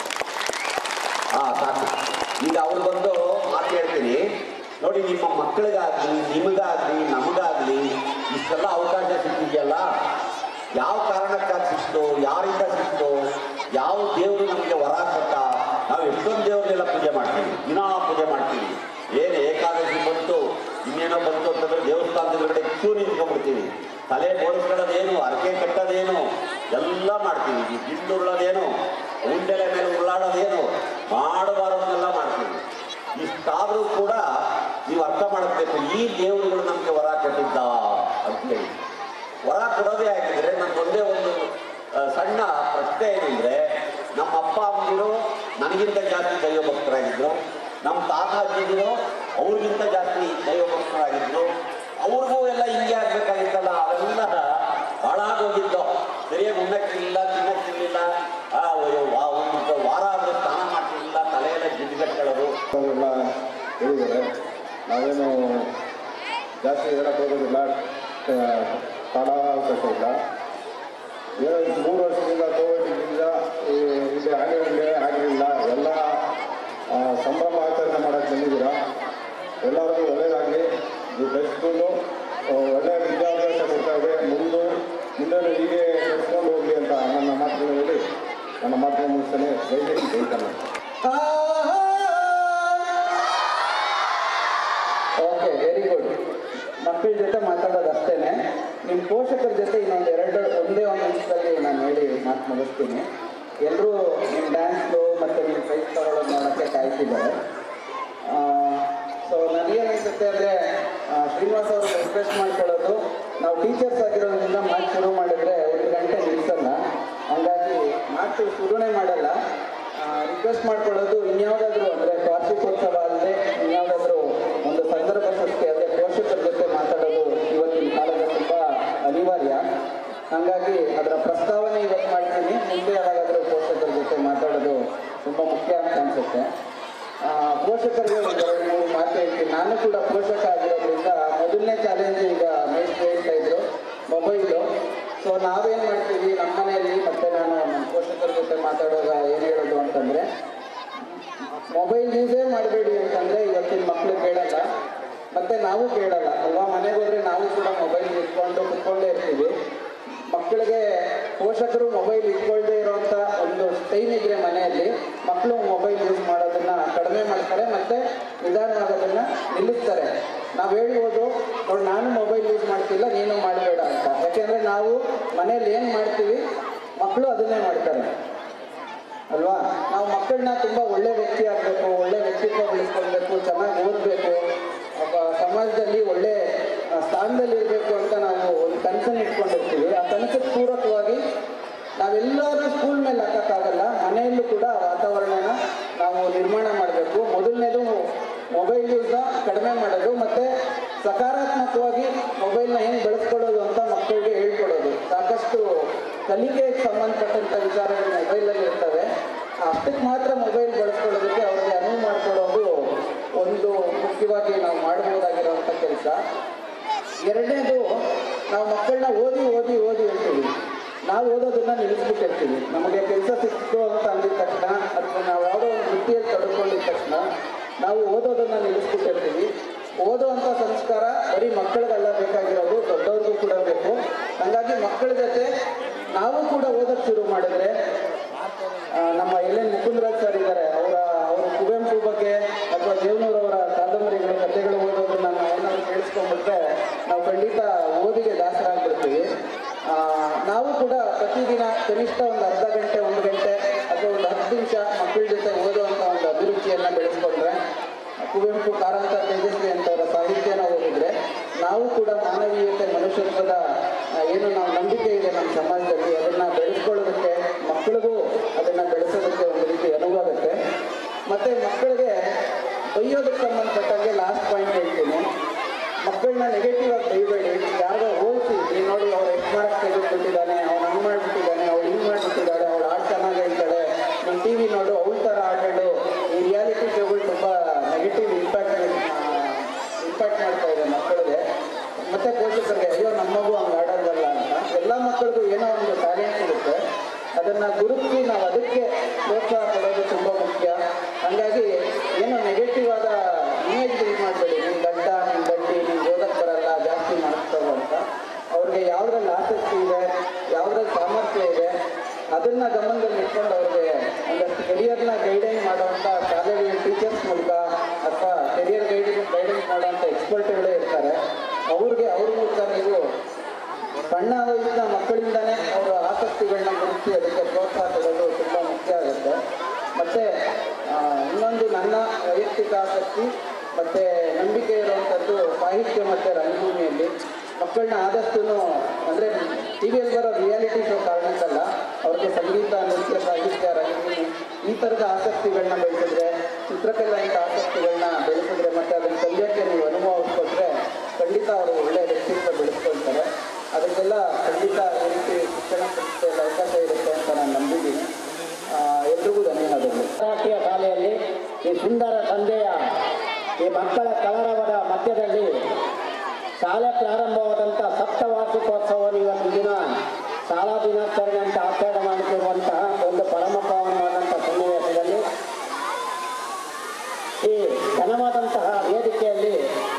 ಹಾ ಸಾಕು ಈಗ ಅವ್ರು ಬಂದು ಮಾತು ಹೇಳ್ತೀನಿ ನೋಡಿ ನಿಮ್ಮ ಮಕ್ಕಳಿಗಾಗ್ಲಿ ನಿಮಗಾಗ್ಲಿ ನಮಗಾಗ್ಲಿ ಇಷ್ಟೆಲ್ಲ ಅವಕಾಶ ಸಿಕ್ಕಿದೆಯಲ್ಲ ಯಾವ ಕಾರಣಕ್ಕಾಗಿ ಸಿಕ್ತು ಯಾರಿಂದ ಸಿಕ್ತು ಯಾವ ದೇವರು ನಮಗೆ ವರ ಕೊಟ್ಟ ನಾವು ಎಷ್ಟೊಂದು ದೇವ್ರನ್ನೆಲ್ಲ ಪೂಜೆ ಮಾಡ್ತೀವಿ ದಿನಾ ಪೂಜೆ ಮಾಡ್ತೀವಿ ಏನು ಏಕಾದಶಿ ಬಂತು ಇನ್ನೇನೋ ಬಂತು ಅಂತಂದ್ರೆ ದೇವಸ್ಥಾನದ ಎದುರುಗಡೆ ಕ್ಯೂ ನಿಂತ್ಕೊಂಡ್ಬಿಡ್ತೀವಿ ತಲೆ ಬೋಳಿಸ್ಕೊಳ್ಳೋದೇನು ಅರಕೆ ಕಟ್ಟೋದೇನು ಎಲ್ಲ ಮಾಡ್ತೀವಿ ಈ ಗಿಂಡು ಉರುಳೋದೇನು ಉಂಡೆಲೆ ಮೇಲೆ ಉರುಳಾಡೋದೇನು ಮಾಡಬಾರದನ್ನೆಲ್ಲ ಮಾಡ್ತೀವಿ ಇಷ್ಟಾದರೂ ಕೂಡ ನೀವು ಅರ್ಥ ಮಾಡಬೇಕು ಈ ದೇವರುಗಳು ನಮಗೆ ವರ ಕೊಟ್ಟಿದ್ದ ಅಂತೇಳಿ ವರ ಕೊಡೋದೇ ಆಗಿದ್ರೆ ನನ್ಗೊಂದೇ ಒಂದು ಆ, ಸಣ್ಣ ಪ್ರಶ್ನೆ ಏನಂದ್ರೆ ನಮ್ಮ ಅಪ್ಪ ಅಮ್ಮಂದಿರು ನನಗಿಂತ ಜಾಸ್ತಿ ದೈವ ಭಕ್ತರಾಗಿದ್ರು ನಮ್ಮ ತಾತ ಅಜ್ಜಿದಿರು ಅವ್ರಿಗಿಂತ ಜಾಸ್ತಿ ದೈವ ಭಕ್ತರಾಗಿದ್ರು ಅವ್ರಿಗೂ ಎಲ್ಲ ಹಿಂಗೆ ಆಗ್ಬೇಕಾಗಿತ್ತಲ್ಲ ಅವೆಲ್ಲ ಹಾಳಾಗೋಗಿದ್ದು ಸರಿಯಾಗಿ ಉಣ್ಣಕ್ಕಿಲ್ಲ ತಿನ್ನಕ್ಕಿರ್ಲಿಲ್ಲ ಆ, ಒ- ವಾ- ಒಂದು ವಾರ ಆದರೂ ಸ್ನಾನ ಮಾಡ್ತಿರ್ಲಿಲ್ಲ ತಲೆಯೆಲ್ಲ ಜಿಡ್ಡುಗಟ್ಕೊಳ್ಳೋದು ಎಲ್ಲ ಹೇಳಿದ್ದಾರೆ ನಾವೇನು ಜಾಸ್ತಿ ಹೇಳಕ್ಕೆ ಹೋಗೋದಿಲ್ಲ ಆ, ಕಾಲಾವಕಾಶ ಇಲ್ಲ ಏನು ಮೂರು ವರ್ಷದಿಂದ ಕೋವಿಡ್ನಿಂದ ಈ ಇಲ್ಲಿ ಆಗಿರಲಿಲ್ಲ ಆಗಿರಲಿಲ್ಲ ಎಲ್ಲ ಆ, ಸಂಭ್ರಮ ಆಚರಣೆ ಮಾಡೋಕ್ಕೆ ಬಂದಿದ್ದೀರಾ ಎಲ್ಲರಿಗೂ ಒಳ್ಳೆಯದಾಗಲಿ ಈ ಬೆಸ್ಟ್ ಸ್ಕೂಲು ಒಳ್ಳೆಯ ವಿದ್ಯಾಭ್ಯಾಸ ಕೊಡ್ತಾ ಇದೆ ಮುಂದೆ ಮುಂದೆ ಹೀಗೆ ನಡೆಸ್ಕೊಂಡು ಹೋಗಲಿ ಅಂತ ನನ್ನ ಮಾತನ್ನು ಹೇಳಿ ನನ್ನ ಮಾತನ್ನು ಮುಗಿಸ್ತೇನೆ Jai Hind, Jai Karnataka okay very good ಮಕ್ಕಳ ಜೊತೆ ಮಾತಾಡೋದು ಅಷ್ಟೇನೆ ನಿಮ್ಮ ಪೋಷಕರ ಜೊತೆ ಇನ್ನೊಂದು ಎರಡು ಒಂದೇ ಒಂದು ನಿಮಿಷದಲ್ಲಿ ನಾನು ಹೇಳಿ ಮಾತು ಮುಗಿಸ್ತೀನಿ ಎಲ್ಲರೂ ನಿಮ್ಮ ಡ್ಯಾನ್ಸ್ದು ಮತ್ತು ನಿಮ್ಮ ಪ್ರೈಸ್ ತಗೊಳ್ಳೋದು ನೋಡೋಕ್ಕೆ ಕಾಯ್ತಿದ್ದಾರೆ ಸೊ ನನಗೇನನ್ಸುತ್ತೆ ಅಂದರೆ ಶ್ರೀನಿವಾಸ್ ಅವರು ರಿಕ್ವೆಸ್ಟ್ ಮಾಡ್ಕೊಳ್ಳೋದು ನಾವು ಟೀಚರ್ಸ್ ಆಗಿರೋದ್ರಿಂದ ಮಾತು ಶುರು ಮಾಡಿದರೆ ಒಂದು ಗಂಟೆ ನಿಲ್ಲಿಸಲ್ಲ ಹಂಗಾಗಿ ಮಾತು ಶುರುನೇ ಮಾಡಲ್ಲ ರಿಕ್ವೆಸ್ಟ್ ಮಾಡ್ಕೊಳ್ಳೋದು ಇನ್ಯಾವುದಾದ್ರೂ ಅಂದರೆ ವಾರ್ಷಿಕೋತ್ಸವ ಅಲ್ಲದೆ ಇನ್ಯಾವುದಾದ್ರೂ ಒಂದು ಸಂದರ್ಭ ಸೃಷ್ಟಿ ಅಂದರೆ ಪೋಷಕರ ಜೊತೆ ಮಾತಾಡೋದು ಇವತ್ತಿನ ಕಾಲದ ತುಂಬ ಅನಿವಾರ್ಯ ಹಾಗಾಗಿ ಅದರ ಪ್ರಸ್ತಾವನೆ ಇವತ್ತು ಮಾಡ್ತೀನಿ ಮುಂದೆ ಯಾವಾಗಾದರೂ ಪೋಷಕರ ಜೊತೆ ಮಾತಾಡೋದು ತುಂಬ ಮುಖ್ಯ ಅಂತ ಅನಿಸುತ್ತೆ ಆ, ಪೋಷಕರಿಗೆ ಒಂದು ಎರಡು ಮೂರು ಮಾತು ಹೇಳ್ತೀನಿ ನಾನು ಕೂಡ ಪೋಷಕ ಆಗಿರೋದ್ರಿಂದ ಮೊದಲನೇ ಚಾಲೆಂಜ್ ಈಗ ಮೇಷ್ಟ್ರು ಹೇಳ್ತಾ ಇದ್ರು ಮೊಬೈಲು ಸೊ ನಾವೇನು ಮಾಡ್ತೀವಿ ನಮ್ಮ ಮನೆಯಲ್ಲಿ ಮತ್ತೆ ನಾನು ನಮ್ಮ ಪೋಷಕರ ಜೊತೆ ಮಾತಾಡುವಾಗ ಏನು ಹೇಳೋದು ಅಂತಂದರೆ ಮೊಬೈಲ್ ಯೂಸೇ ಮಾಡಬೇಡಿ ಅಂತಂದರೆ ಇವತ್ತಿನ ಮಕ್ಕಳು ಕೇಳಲ್ಲ ಮತ್ತೆ ನಾವು ಕೇಳಲ್ಲ ಅಲ್ವಾ ಮನೆಗೆ ಹೋದ್ರೆ ನಾವು ಕೂಡ ಮೊಬೈಲ್ ಇಟ್ಕೊಂಡು ಕುತ್ಕೊಂಡೇ ಇರ್ತೀವಿ ಮಕ್ಕಳಿಗೆ ಪೋಷಕರು ಮೊಬೈಲ್ ಇಟ್ಕೊಳ್ದೇ ಇರೋಂಥ ಒಂದು ಟೈಮ್ ಇದ್ರೆ ಮನೆಯಲ್ಲಿ ಮಕ್ಕಳು ಮೊಬೈಲ್ ಯೂಸ್ ಮಾಡೋದನ್ನ ಕಡಿಮೆ ಮಾಡ್ತಾರೆ ಮತ್ತೆ ನಿಧಾನವಾಗೋದನ್ನ ನಿಲ್ಲಿಸ್ತಾರೆ ನಾವು ಹೇಳ್ಬೋದು ನೋಡಿ ನಾನು ಮೊಬೈಲ್ ಯೂಸ್ ಮಾಡ್ತಿಲ್ಲ ನೀನು ಮಾಡಬೇಡ ಅಂತ ಯಾಕೆಂದ್ರೆ ನಾವು ಮನೇಲಿ ಏನು ಮಾಡ್ತೀವಿ ಮಕ್ಕಳು ಅದನ್ನೇ ಮಾಡ್ತಾರೆ ಅಲ್ವಾ ನಾವು ಮಕ್ಕಳನ್ನ ತುಂಬ ಒಳ್ಳೆ ವ್ಯಕ್ತಿ ಆಗಬೇಕು ಒಳ್ಳೆ ವ್ಯಕ್ತಿತ್ವ ಬೆಳೆಸ್ಕೊಳ್ಬೇಕು ಚೆನ್ನಾಗಿ ಓದಬೇಕು ಒಬ್ಬ ಸಮಾಜದಲ್ಲಿ ಒಳ್ಳೆ ಆ, ಸ್ಥಾನದಲ್ಲಿ ಇರಬೇಕು ಅಂತ ನಾವು ಒಂದು ಕನಸನ್ನು ಇಟ್ಕೊಂಡಿರ್ತೀವಿ ಆ ಕನಸಿಗೆ ಪೂರಕವಾಗಿ ನಾವೆಲ್ಲರೂ ಸ್ಕೂಲ್ ಮೇಲೆ ಹಾಕೋಕ್ಕಾಗಲ್ಲ ಮನೆಯಲ್ಲೂ ಕೂಡ ಆ ವಾತಾವರಣನ ನಾವು ನಿರ್ಮಾಣ ಮಾಡಬೇಕು ಮೊದಲನೇದು ಮೊಬೈಲ್ ಯೂಸ್ನ ಕಡಿಮೆ ಮಾಡೋದು ಮತ್ತು ಸಕಾರಾತ್ಮಕವಾಗಿ ಮೊಬೈಲ್ನ ಹೆಂಗೆ ಬೆಳೆಸ್ಕೊಳ್ಳೋದು ಅಂತ ಮಕ್ಕಳಿಗೆ ಹೇಳ್ಕೊಡೋದು ಸಾಕಷ್ಟು ಕಲಿಕೆಗೆ ಸಂಬಂಧಪಟ್ಟಂಥ ವಿಚಾರಗಳು ಮೊಬೈಲಲ್ಲಿ ಇರ್ತವೆ ಅಷ್ಟಕ್ಕೆ ಮಾತ್ರ ಮೊಬೈಲ್ ಬಳಸ್ಕೊಳ್ಳೋದಕ್ಕೆ ಅವ್ರಿಗೆ ಅನುವು ಮಾಡಿಕೊಡೋದು ಒಂದು ಮುಖ್ಯವಾಗಿ ನಾವು ಮಾಡಬಹುದಾಗಿರುವಂಥ ಕೆಲಸ ಎರಡನೇದು ನಾವು ಮಕ್ಕಳನ್ನ ಓದಿ ಓದಿ ಓದಿ ಹೇಳ್ತೀವಿ ನಾವು ಓದೋದನ್ನ ನಿಲ್ಲಿಸ್ಬಿಟ್ಟಿರ್ತೀವಿ ನಮಗೆ ಕೆಲಸ ಸಿಕ್ತು ಅಂತ ಅಂದಿದ ತಕ್ಷಣ ಅಥವಾ ನಾವು ಯಾವುದೋ ಒಂದು ವೃತ್ತಿಯಲ್ಲಿ ತೊಡ್ಕೊಂಡಿದ ತಕ್ಷಣ ನಾವು ಓದೋದನ್ನ ನಿಲ್ಲಿಸ್ಬಿಟ್ಟಿರ್ತೀವಿ ಓದುವಂಥ ಸಂಸ್ಕಾರ ಬರೀ ಮಕ್ಕಳಿಗೆಲ್ಲ ಬೇಕಾಗಿರೋದು ದೊಡ್ಡವ್ರಿಗೂ ಕೂಡ ಬೇಕು ಹಾಗಾಗಿ ಮಕ್ಕಳ ಜೊತೆ ನಾವು ಕೂಡ ಓದೋಕ್ಕೆ ಶುರು ಮಾಡಿದ್ರೆ ಆ, ನಮ್ಮ ಎಲ್ ಎನ್ ಮುಕುಂದರಾಜ್ ಸರ್ ಇದ್ದಾರೆ ಅವರ ಅವರು ಕುವೆಂಪು ಬಗ್ಗೆ ಅಥವಾ ದೇವನೂರವರ ಕಾದಂಬರಿಗಳು ಕಥೆಗಳು ಓದೋದನ್ನ ನಾವು ಏನಾದ್ರು ಕೇಳಿಸ್ಕೊಂಡ್ಬಿಟ್ರೆ ನಾವು ಖಂಡಿತ ಓದಿಗೆ ದಾಸರಾಗ್ಬಿಡ್ತೀವಿ ಆ, ನಾವು ಕೂಡ ಪ್ರತಿದಿನ ಕನಿಷ್ಠ ಒಂದು ಅರ್ಧ ಗಂಟೆ ಒಂದು ಗಂಟೆ ಅಥವಾ ಒಂದು ಹತ್ತು ನಿಮಿಷ ಮಕ್ಕಳ ಜೊತೆ ಓದುವಂಥ ಒಂದು ಅಭಿರುಚಿಯನ್ನು ಬೆಳೆಸ್ಕೊಂಡ್ರೆ ಕುವೆಂಪು ಕಾರಂತ ತೇಜಸ್ವಿ ಅಂತವರ ಸಾಹಿತ್ಯನ ಓದಿದ್ರೆ ನಾವು ಕೂಡ ಮಾನವೀಯತೆ ಮನುಷ್ಯತ್ವದ ಆ, ಏನು ನಾವು ನಂಬಿಕೆ ಇದೆ ನಮ್ಮ ಸಮಾಜದಲ್ಲಿ ಅದನ್ನ ಬೆಳೆಸ್ಕೊಳ್ಳೋದಕ್ಕೆ ಮಕ್ಕಳಿಗೂ ಅದನ್ನ ಬೆಳೆಸೋದಕ್ಕೆ ಒಂದು ರೀತಿ ಅನುವಾಗುತ್ತೆ ಮತ್ತೆ ಮಕ್ಕಳಿಗೆ ಬೈಯೋದಕ್ಕೆ ಸಂಬಂಧಪಟ್ಟಂಗೆ ಲಾಸ್ಟ್ ಪಾಯಿಂಟ್ ಹೇಳ್ತೀನಿ ಮಕ್ಕಳನ್ನ ನೆಗೆಟಿವ್ ಆಗಿ ಬೈಬೇಡಿ ಯಾರಿಗೋ ಹೋಲಿಸಿ ನೀನು ನೋಡಿ ಅವ್ರು ಎಷ್ಟು ಮಾರ್ಕ್ಸ್ ತೆಗೆದುಬಿಟ್ಟಿದ್ದಾನೆ ಅವ್ನು ಹಂಗೆ ಮಾಡಿಬಿಟ್ಟಿದ್ದಾನೆ ಅವ್ಳು ಹಿಂಗೆ ಮಾಡಿಬಿಟ್ಟಿದ್ದಾಳೆ ಅವಳು ಆಟ ಚೆನ್ನಾಗಿ ಹೇಳ್ತಾಳೆ ನೀನು ಟಿ ವಿ ನೋಡು ಅವಳ ಥರ ಆಟಾಡು ಈ ರಿಯಾಲಿಟಿ ಶೋಗಳು ತುಂಬ ನೆಗೆಟಿವ್ ಇಂಪ್ಯಾಕ್ಟ್ ಇಂಪ್ಯಾಕ್ಟ್ ಮಾಡ್ತಾ ಇದೆ ಮಕ್ಕಳಿಗೆ ಮತ್ತೆ ಪೋಷಕರಿಗೆ ಅಯ್ಯೋ ನಮ್ಮ ಮಗು ಹಂಗೆ ಆಡೋದಲ್ಲ ಅಂತ ಎಲ್ಲ ಮಕ್ಕಳಿಗೂ ಏನೋ ಒಂದು ಟ್ಯಾಲೆಂಟ್ ಇರುತ್ತೆ ಅದನ್ನು ಗುರುತಿಸಿ ನಾವು ಅದಕ್ಕೆ ಪ್ರೋತ್ಸಾಹ ಕೊಡೋದು ತುಂಬ ಮುಖ್ಯ ಹಾಗಾಗಿ ಏನೋ ನೆಗೆಟಿವ್ ಆದ ಇಮೇಜ್ ಬಿಲ್ಡ್ ಮಾಡಬೇಡಿ ನಿಮ್ಮ ಗಂಡ ನಿಮ್ಮ ಗಂಡಿ ನಿಮ್ಗೆ ಓದಕ್ಕೆ ಬರಲ್ಲ ಜಾಸ್ತಿ ಮಾಡ್ತಾವೆ ಅಂತ ಅವ್ರಿಗೆ ಯಾವುದ್ರಲ್ಲಿ ಆಸಕ್ತಿ ಇದೆ ಯಾವುದ್ರಲ್ಲಿ ಸಾಮರ್ಥ್ಯ ಇದೆ ಅದನ್ನ ಗಮನದಲ್ಲಿ ಇಟ್ಕೊಂಡು ಅವ್ರಿಗೆ ಒಂದಷ್ಟು ಕೆರಿಯರ್ನ ಗೈಡೆನ್ಸ್ ಮಾಡುವಂಥ ಶಾಲೆಗಳ ಟೀಚರ್ಸ್ ಮೂಲಕ ಅಥವಾ ಕೆರಿಯರ್ ಗೈಡೆನ್ಸ್ ಗೈಡೆನ್ಸ್ ಮಾಡುವಂಥ ಎಕ್ಸ್ಪರ್ಟ್ಗಳೇ ಇರ್ತಾರೆ ಅವ್ರಿಗೆ ಅವ್ರ ಮೂಲಕ ನೀವು ಸಣ್ಣ ವಯಸ್ಸಿನ ಮಕ್ಕಳಿಂದನೇ ಅವರ ಆಸಕ್ತಿಗಳನ್ನ ಗುರುತಿಸಿ ಅದಕ್ಕೆ ಪ್ರೋತ್ಸಾಹ ಕೊಡೋದು ತುಂಬ ಮುಖ್ಯ ಆಗುತ್ತೆ ಮತ್ತು ಇನ್ನೊಂದು ನನ್ನ ವೈಯಕ್ತಿಕ ಆಸಕ್ತಿ ಮತ್ತು ನಂಬಿಕೆ ಇರುವಂಥದ್ದು ಸಾಹಿತ್ಯ ಮತ್ತು ರಂಗಭೂಮಿಯಲ್ಲಿ ಮಕ್ಕಳನ್ನ ಆದಷ್ಟು ಅಂದರೆ ಟಿ ವಿಯಲ್ಲಿ ಬರೋ ರಿಯಾಲಿಟಿ ಶೋ ಕಾರಣಕ್ಕಲ್ಲ ಅವ್ರಿಗೆ ಸಂಗೀತ ನೃತ್ಯ ಸಾಹಿತ್ಯ ರಂಗಭೂಮಿ ಈ ಥರದ ಆಸಕ್ತಿಗಳನ್ನ ಬೆಳೆಸಿದ್ರೆ ಚಿತ್ರಕಲಾ ಇಂಥ ಆಸಕ್ತಿಗಳನ್ನ ಬೆಳೆಸಿದ್ರೆ ಮತ್ತು ಅದನ್ನು ಕಲಿಯೋಕ್ಕೆ ನೀವು ಅನುಭವ ಕೊಟ್ಟರೆ ಖಂಡಿತ ಅವರು ಒಳ್ಳೆಯ ವ್ಯಕ್ತಿತ್ವ ಬೆಳೆಸ್ಕೊಳ್ತಾರೆ ಅದಕ್ಕೆಲ್ಲ ಖಂಡಿತ ಈ ರೀತಿ ಶಿಕ್ಷಣ ಸಂಸ್ಥೆಯಲ್ಲಿ ಅವಕಾಶ ಇರುತ್ತೆ ಅಂತ ನಾನು ನಂಬಿದ್ದೀನಿ ಆ, ಎಲ್ರಿಗೂ ಧನ್ಯವಾದಗಳು ರಾಷ್ಟ್ರೀಯ ಶಾಲೆಯಲ್ಲಿ ಈ ಸುಂದರ ಸಂಜೆಯ ಈ ಮಕ್ಕಳ ಕಲರವದ ಮಧ್ಯದಲ್ಲಿ ಶಾಲೆ ಪ್ರಾರಂಭವಾದಂಥ ಸಪ್ತವಾರ್ಷಿಕೋತ್ಸವವನ್ನು ಇವತ್ತು ದಿನ ಶಾಲಾ ದಿನಾಚರಣೆ ಅಂತ ಆಚರಣೆ ಮಾಡುತ್ತಿರುವಂತಹ ಒಂದು ಪರಮ ಪಾವನವಾದಂಥ ಸನ್ನಿವೇಶದಲ್ಲಿ ಈ ಘನವಾದಂತಹ ವೇದಿಕೆಯಲ್ಲಿ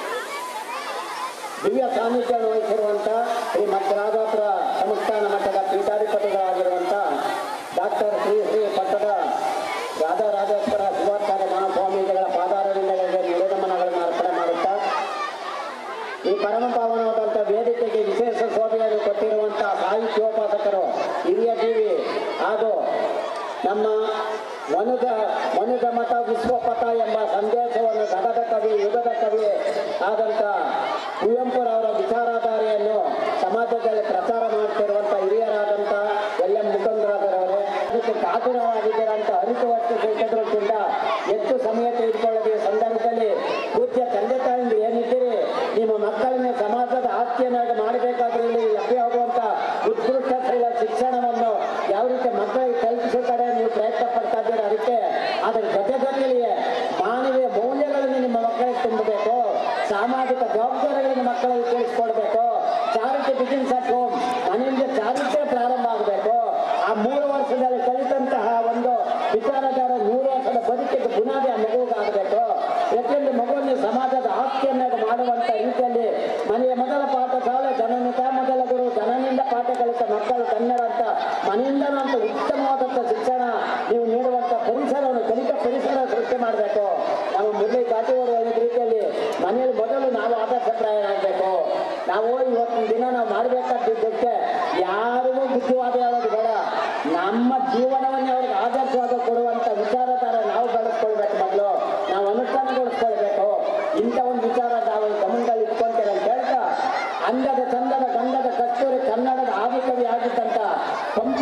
ದಿವ್ಯ ಸಾನ್ನಿಧ್ಯ ವಹಿಸಿರುವಂಥ ಶ್ರೀ ಮಧ್ಯರಾಜಾಪುರ ಸಂಸ್ಥಾನ ಮಟ್ಟದ ಪೀಠಾಧಿಪತಿಗಳಾಗಿರುವಂಥ ಡಾಕ್ಟರ್ ಶ್ರೀ ಶ್ರೀ ಪಟ್ಟದ ರಾಧಾರಾಜೇಶ್ವರ ಶಿವಾಚಾರ್ಯ ಮಹಾಸ್ವಾಮೀಜಿಗಳ ಪಾದಾರವಿಂದಗಳಿಗೆ ನಿವೇದನಗಳನ್ನು ಅರ್ಪಣೆ ಮಾಡುತ್ತಾ ಈ ಪರಮ ಪಾವನವಾದಂಥ ವೇದಿಕೆಗೆ ವಿಶೇಷ ಶೋಭೆಯನ್ನು ಕೊಟ್ಟಿರುವಂತಹ ಸಾಹಿತ್ಯೋಪಾಸಕರು ಹಿರಿಯ ಜೀವಿ ಹಾಗೂ ನಮ್ಮ ಮನುಜ ಮನುಜ ಮತ ವಿಶ್ವಪಥ ಎಂಬ ಸಂದೇಶವನ್ನು ಗದದ ಕವಿ ಯುಗದ ಕವಿ ಆದಂಥ ಕುವೆಂಪುರವರ ವಿಚಾರಧಾರೆಯನ್ನು ಸಮಾಜದಲ್ಲಿ ಪ್ರಚಾರ ಮಾಡ್ತಿರುವಂಥ ಹಿರಿಯರಾದಂಥ ಎಲ್ ಎಂ ಮುಖಂಡರಾದರವರೇ ಅದಕ್ಕೆ ಕಾತುರವಾಗಿದ್ದೀರಂತ ಅರಿತು ವರ್ಷ ದೃಷ್ಟಿಯಿಂದ ಹೆಚ್ಚು ಸಮಯ ತೆಗೆದುಕೊಳ್ಳದೆ ಈ ಸಂದರ್ಭದಲ್ಲಿ ಪೂಜ್ಯ ತಂದೆ ತಾಯಿಗಳು ಏನಿದ್ದೀರಿ ನಿಮ್ಮ ಮಕ್ಕಳನ್ನ ಸಮಾಜದ ಆಸ್ತಿಯನ್ನಾಗಿ ಮಾಡಬೇಕಾದ್ರಲ್ಲಿ ಲಭ್ಯವಾಗುವಂಥ ಉತ್ಕೃಷ್ಟ ಶೈಲ ಶಿಕ್ಷಣವನ್ನು ಯಾವ ರೀತಿ ಮಕ್ಕಳಿಗೆ ಕಲ್ಪಿಸೋ ಕಡೆ ನೀವು ಪ್ರಯತ್ನ ಪಡ್ತಾ ಇದ್ದೀರಿ ಅದಕ್ಕೆ ಅದರ ಜೊತೆ ಜೊತೆಯಲ್ಲಿಯೇ ಮಾನವೀಯ ಮೌಲ್ಯಗಳನ್ನು ನಿಮ್ಮ ಮಕ್ಕಳಿಗೆ ತುಂಬಬೇಕು ಸಾಮಾಜಿಕ ಜವಾಬ್ದಾರಿಗಳನ್ನು ಮಕ್ಕಳಿಗೆ ತಿಳಿಸ್ಕೊಡ್ಬೇಕು ಚಾರಿಟಿ ಬಿಗಿನ್ಸ್ ಅಟ್ ಹೋಮ್ ಮನೆಯಿಂದ ಚಾರಿತ್ರ್ಯ ಪ್ರಾರಂಭ ಆಗಬೇಕು ಆ ಮೂರು ವರ್ಷದಲ್ಲಿ ಕಲಿತಂತಹ ಒಂದು ವಿಚಾರಧಾರ ಮೂರು ವರ್ಷದ ಬದುಕಿಗೆ ಬುನಾದಿ ಆ ಮಗುವಾಗಬೇಕು ಪ್ರತಿಯೊಂದು ಮಗುವನ್ನು ಸಮಾಜದ ಆಸ್ತಿಯನ್ನಾಗಿ ಮಾಡುವಂತ ರೀತಿಯಲ್ಲಿ ಮನೆಯ ಮೊದಲ ಪಾಠ ಶಾಲೆ ಜನನಿತ ಮೊದಲ ಗುರು ಜನನಿಂದ ಪಾಠ ಕಲಿತ ಮಕ್ಕಳು ಕನ್ನಡ ಅಂತ ಮನೆಯಿಂದ ಅಂತ ಉತ್ತಮವಾದಂಥ ಶಿಕ್ಷಣ ನೀವು ನೀಡುವಂತ ಪರಿಸರವನ್ನು ಕಲಿತ ಪರಿಸರ ಸೃಷ್ಟಿ ಮಾಡಬೇಕು ನಾವು ಮುರಳಿ ಕಾಟಿಯವರು ಹೇಳಿದ ರೀತಿಯಲ್ಲಿ ಮನೆಯಲ್ಲಿ ಮೊದಲು ನಾವು ಆದರ್ಶಪ್ರಾಯರಾಗಬೇಕು ನಾವು ಇವತ್ತಿನ ದಿನ ನಾವು ಮಾಡಬೇಕಾದ್ದಕ್ಕೆ ಯಾರಿಗೂ ಬುದ್ಧಿವಾದ ಹೇಳೋದು ಬೇಡ ನಮ್ಮ ಜೀವನವನ್ನೇ ಅವ್ರಿಗೆ ಆದರ್ಶವಾಗಿ ಕೊಡುವಂತ ವಿಚಾರಧಾರ ನಾವು ಬೆಳೆಸ್ಕೊಳ್ಬೇಕು ಮೊದಲು ನಾವು ಅನುಷ್ಠಾನಗೊಳಿಸ್ಕೊಳ್ಬೇಕು ಇಂಥ ಒಂದು ವಿಚಾರ ನಾವು ಗಮನದಲ್ಲಿ ಇಟ್ಕೊಂತೀರ ಅಂತ ಹೇಳ್ತಾ ಅಂಗದ ಚಂದದ ಗಂಧದ ಕಸ್ತೂರಿ ಕನ್ನಡದ ಆದಿಕವಿ ಆಗಿದ್ದಂತ ಪಂಪ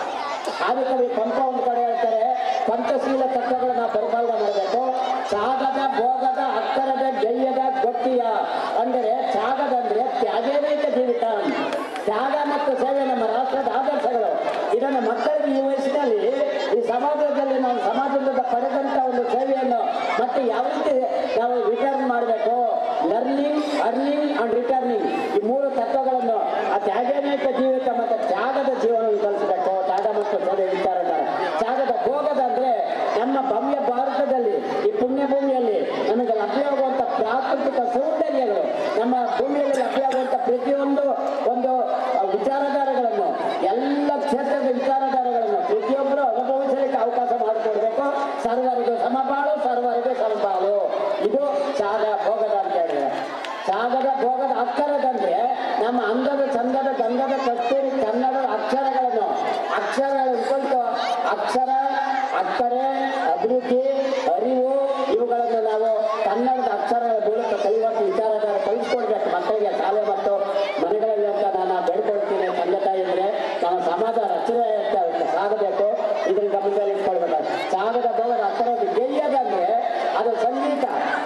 ಆದಿಕವಿ ಪಂಪ ಒಂದು ಕಡೆ ಹೇಳ್ತಾರೆ ಪಂಚಶೀಲ ತತ್ವಗಳನ್ನ ಪರಿಪಾಲನೆ ಮಾಡಬೇಕು ಸಾಗದ ಭೋಗದ ಅಕ್ಕರದ ಜಯ್ಯದ ಗೊತ್ತಿಯ ಅಂದರೆ ತ್ಯಾಗದಂದ್ರೆ ತ್ಯಾಗೇನೈಕ ಜೀವಿತ ತ್ಯಾಗ ಮತ್ತು ಸೇವೆ ನಮ್ಮ ರಾಷ್ಟ್ರದ ಆದರ್ಶಗಳು ಇದನ್ನು ಮಕ್ಕಳಿಗೆ ಈ ವಯಸ್ಸಿನಲ್ಲಿ ಈ ಸಮಾಜದಲ್ಲಿ ನಾವು ಸಮಾಜದಿಂದ ಪಡೆದಂತ ಒಂದು ಸೇವೆಯನ್ನು ಮತ್ತೆ ಯಾವ ರೀತಿ ನಾವು ರಿಟರ್ನ್ ಮಾಡಬೇಕು ಲರ್ನಿಂಗ್ ಅರ್ನಿಂಗ್ ಅಂಡ್ ರಿಟರ್ನಿಂಗ್ ಈ ಮೂರು ತತ್ವಗಳನ್ನು ಆ ತ್ಯಾಗೇನೈಕ ಜೀವಿತ ಮತ್ತು ತ್ಯಾಗದ ಜೀವನವನ್ನು ಕಲಿಸಬೇಕು ತ್ಯಾಗ ಮತ್ತು ಸೇವೆ ವಿಚಾರಧಾರ ತ್ಯಾಗದ ಭೋಗದ ಅಂದ್ರೆ ನಮ್ಮ ಭವ್ಯ ಭಾರತದಲ್ಲಿ ಈ ಪುಣ್ಯ ಭೂಮಿಯಲ್ಲಿ ನಮಗೆ ಲಭ್ಯವಾಗುವಂತ ಪ್ರಾಕೃತಿಕ ಸೌಂದರ್ಯಗಳು ನಮ್ಮ ಭೂಮಿಯಲ್ಲಿ ಲಭ್ಯವಾಗುವಂತ ಪ್ರತಿಯೊಂದು ಒಂದು ಆ, ವಿಚಾರಧಾರೆಗಳನ್ನು ಎಲ್ಲ ಕ್ಷೇತ್ರದ ವಿಚಾರಧಾರೆಗಳನ್ನು ಪ್ರತಿಯೊಬ್ಬರು ಅನುಭವಿಸಲಿಕ್ಕೆ ಅವಕಾಶ ಮಾಡಿಕೊಡ್ಬೇಕು ಸರ್ವರಿಗೂ ಸಮಬಾಳು ಸರ್ವರಿಗೂ ಸಮಬಾಳು ಇದು ತ್ಯಾಗ ಭೋಗದ ಅಂತ ಹೇಳಿದ್ರೆ ತ್ಯಾಗದ ಭೋಗದ ಅಕ್ಷರದಂದ್ರೆ ನಮ್ಮ ಅಂದದ ಚಂದದ ಗಂಧದ ಕಸ್ತೂರಿ ಕನ್ನಡದ ಅಕ್ಷರಗಳನ್ನು ಅಕ್ಷರಗಳು ಇಟ್ಕೊಂಡು ಅಕ್ಷರ ಅಕ್ಕರೆ ಅಭಿವೃದ್ಧಿ ಅರಿವು ಇವುಗಳನ್ನು ನಾವು ಕನ್ನಡದ ಅಕ್ಷರಗಳ ಮೂಲಕ ಕಲಿಯುವಂತ ವಿಚಾರಧಾರೆ ಕಲಿಸ್ಕೊಡ್ಬೇಕು ಮಕ್ಕಳಿಗೆ ಶಾಲೆ ಮತ್ತು ಮನೆಗಳಲ್ಲಿ ಅಂತ ನಾನು ಬೇಡ್ಕೊಳ್ತೀನಿ ತಂದೆ ತಾಯಿ ಅಂದ್ರೆ ನಮ್ಮ ಸಮಾಜ ರಚನೆ ಅಂತ ಸಾಗಬೇಕು ಇದನ್ನ ಗಮನದಲ್ಲಿ ಇಟ್ಕೊಳ್ಬೇಕು ಸಾಗದ ಭೋಗದ ಅಕ್ಷರ ಗೆಯ್ಯದಂದ್ರೆ ಅದು ಸಂಗೀತ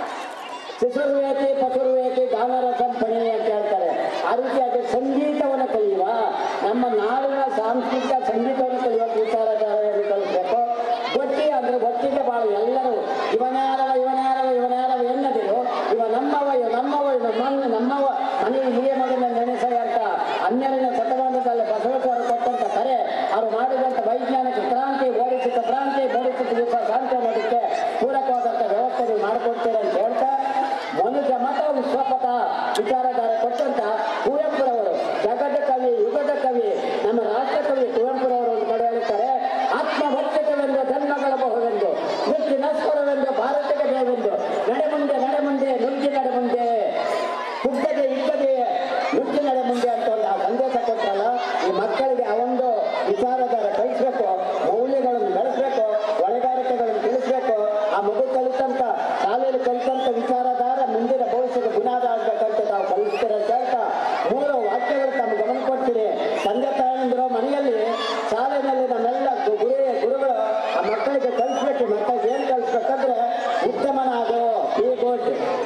ಶಿಶುರ್ವೇತಿ ಪಶುರ್ವೇತಿ ಗಾನರಸಂ ಪಣಿ ಅಂತ ಹೇಳ್ತಾರೆ ಆ ರೀತಿಯಾಗಿ ಸಂಗೀತವನ್ನು ಕಲಿಯುವ ನಮ್ಮ ನಾಡಿನ ಸಾಂಸ್ಕೃತಿಕ ಸಂಗೀತವನ್ನು ಕಲಿಯುವ ವಿಚಾರಧಾರೆಯನ್ನು ಕಲಿಸಬೇಕು ಒಟ್ಟಿ ಅಂದ್ರೆ ಒಟ್ಟಿಗೆ ಬಾಳು ಎಲ್ಲರೂ ಇವನ್ಯಾರವ ಇವನ್ಯಾರವ ಇವನ್ಯಾರವ ಎನ್ನದಿರು ಇವ ನಮ್ಮವ ಇವ ನಮ್ಮವ ಇವ ನಮ್ಮ ನಮ್ಮವ ಮನೆ ಹಿರಿಯ ಮಗನ ನೆನೆಸೈ ಅಂತ ಹನ್ನೆರಡನೇ ಶತಮಾನದಲ್ಲಿ ಬಸವೇಶ್ವರ ಕೊಟ್ಟಂತ ಕರೆ ಅವರು ಮಾಡಿದಂತ ವೈಜ್ಞಾನಿಕ ಕ್ರಾಂತಿ ಓಡಿಸಿದ ಕ್ರಾಂತಿ ಓಡಿಸಿದ ವಿಶ್ವ ಶಾಂತಿ ಅನ್ನೋದಕ್ಕೆ ಪೂರಕವಾದಂತ ವ್ಯವಸ್ಥೆ ನೀವು ಮಾಡಿಕೊಡ್ತೀರ ಅಂತ ಹೇಳ್ತಾ ಮನುಜ ಮತ ವಿಶ್ವಪಥ ವಿಚಾರಧಾರೆ ಕೊಟ್ಟಂತ ಕುವೆಂಪುರವರು ಜಗದ ಕವಿ ಯುಗದ ಕವಿ ನಮ್ಮ ರಾಷ್ಟ್ರ ಕವಿ ಕುವೆಂಪುರವರು ಒಂದು ಕಡೆ ಹೇಳ್ತಾರೆ ಆತ್ಮಭಕ್ತವೆಂದು ಜನ್ಮಗಳಬಹುದೆಂದು ಮೃತ್ಯು ನಶ್ವರವೆಂದು ಭಾರತಕ್ಕೆ ದೇವೆಂದು ನಡೆ ಮುಂದೆ ನಡೆ ಮುಂದೆ ನುಗ್ಗಿ ನಡೆ ಮುಂದೆ ಕುಗ್ಗದೆ ಇದ್ದದೆ ನುಗ್ಗಿ ನಡೆ ಮುಂದೆ ಅಂತ ಒಂದು ಆ ಸಂದೇಶ ಕೊಟ್ಟರಲ್ಲ ಈ ಮಕ್ಕಳಿಗೆ ಆ ಒಂದು ವಿಚಾರಧಾರ ಕಲಿಸ್ಬೇಕು ಮೌಲ್ಯಗಳನ್ನು ಬೆಳೆಸ್ಬೇಕು ಹೊಣೆಗಾರಿಕೆಗಳನ್ನು ತಿಳಿಸ್ಬೇಕು ಆ ಮಗು ಕಲಿತಂತ ಶಾಲೆಯಲ್ಲಿ ಕಲಿತಂತ ವಿಚಾರಧಾರ ಮುಂದಿನ ಭವಿಷ್ಯದ ಬುನಾದ ಆಗ್ಬೇಕಂತ ನಾವು ಕಲಿಸ್ತೀರ ಅಂತ ಹೇಳ್ತಾ ಮೂರು ವಾಕ್ಯಗಳು ತಮ್ಮ ಗಮನ ಕೊಡ್ತೀನಿ ತಂದೆ ತಾಯಂದಿರು ಮನೆಯಲ್ಲಿ ಶಾಲೆಯಲ್ಲಿ ನಮ್ಮೆಲ್ಲ ಗು- ಗುರು ಗುರುಗಳು ಆ ಮಕ್ಕಳಿಗೆ ಕಲಿಸ್ಬೇಕು ಮಕ್ಕಳಿಗೆ ಏನ್ ಕಲಿಸ್ಬೇಕಂದ್ರೆ ಉತ್ತಮನಾಗೋ ಬಿ ಗುಡ್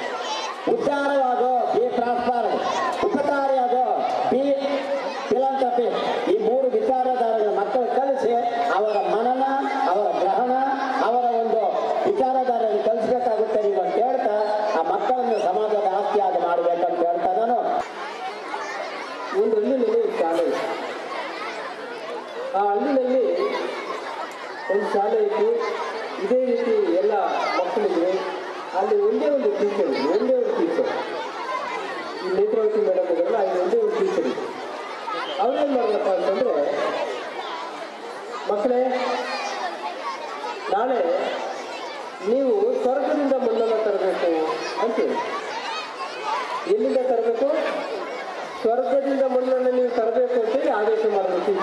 ಉದ್ಧಾರವಾಗೋ ಬಿ ಪ್ರಾಸ್ಪರ್ ಉಪಕಾರಿಯಾಗೋ ಬಿ ಫಿಲಾಂಥಪಿ ಈ ಮೂರು ವಿಚಾರಧಾರೆಗಳ ಮಕ್ಕಳು ಕಲಿಸಿ ಅವರ ಮನನ ಅವರ ಗ್ರಹಣ ಅವರ ಒಂದು ವಿಚಾರಧಾರೆಯನ್ನು ಕಲಿಸ್ಬೇಕಾಗುತ್ತೆ ನೀವು ಅಂತ ಹೇಳ್ತಾ ಆ ಮಕ್ಕಳನ್ನು ಸಮಾಜದ ಆಸ್ತಿಯಾಗಿ ಮಾಡಬೇಕಂತ ಹೇಳ್ತಾ ನಾನು ಒಂದು ಹಳ್ಳಿನಲ್ಲಿ ಒಂದು ಶಾಲೆ ಇತ್ತು ಆ ಹಳ್ಳಿನಲ್ಲಿ ಒಂದು ಶಾಲೆ ಇತ್ತು ಇದೇ ರೀತಿ ಎಲ್ಲ ಮಕ್ಕಳಿಗೆ ಅಲ್ಲಿ ಒಂದೇ ಒಂದು ಟೀಚರ್ ಇತ್ತು ಒಂದೇ ಒಂದು ಟೀಚರ್ ಈ ನೇತ್ರಾವತಿ ಮೇಡಮ್ ಇದ್ರಲ್ಲ ಅಲ್ಲಿ ಒಂದೇ ಒಂದು ಟೀಚರ್ ಇತ್ತು ಅವ್ರೇನು ಮಾಡಿದ್ರಪ್ಪ ಅಂತಂದ್ರೆ ಮಕ್ಕಳೇ ನಾಳೆ ನೀವು ಸ್ವರ್ಗದಿಂದ ಮಣ್ಣನ್ನು ತರಬೇಕು ಅಂತೇಳಿ ಎಲ್ಲಿಂದ ತರಬೇಕು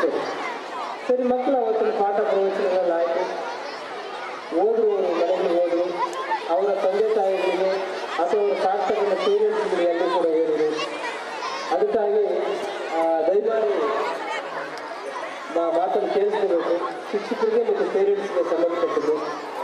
ಟೀಚರ್ ಸರಿ ಮಕ್ಕಳು ಅವತ್ತಿನ ಪಾಠ ಪ್ರವಚನಗಳೆಲ್ಲ ಆಯಿತು ಹೋದ್ರು ಅವರು ಮನೆಗಳಿಗೆ ಹೋದರು ಅವರ ತಂದೆ ತಾಯಿಗಳಿಗೆ ಅಥವಾ ಅವರ ಸಾರ್ಥಕದ ಪೇರೆಂಟ್ಸ್ಗಳಿಗೆ ಎಲ್ಲರೂ ಕೂಡ ಹೇಳಿದರು ಅದಕ್ಕಾಗಿ ಆ, ದಯಮಾಡಿ ಮಾ ಮಾತನ್ನು ಕೇಳಿಸ್ಕೋಬೇಕು ಶಿಕ್ಷಕರಿಗೆ ಮತ್ತು ಪೇರೆಂಟ್ಸ್ಗೆ ಸಂಬಂಧಪಟ್ಟದ್ದು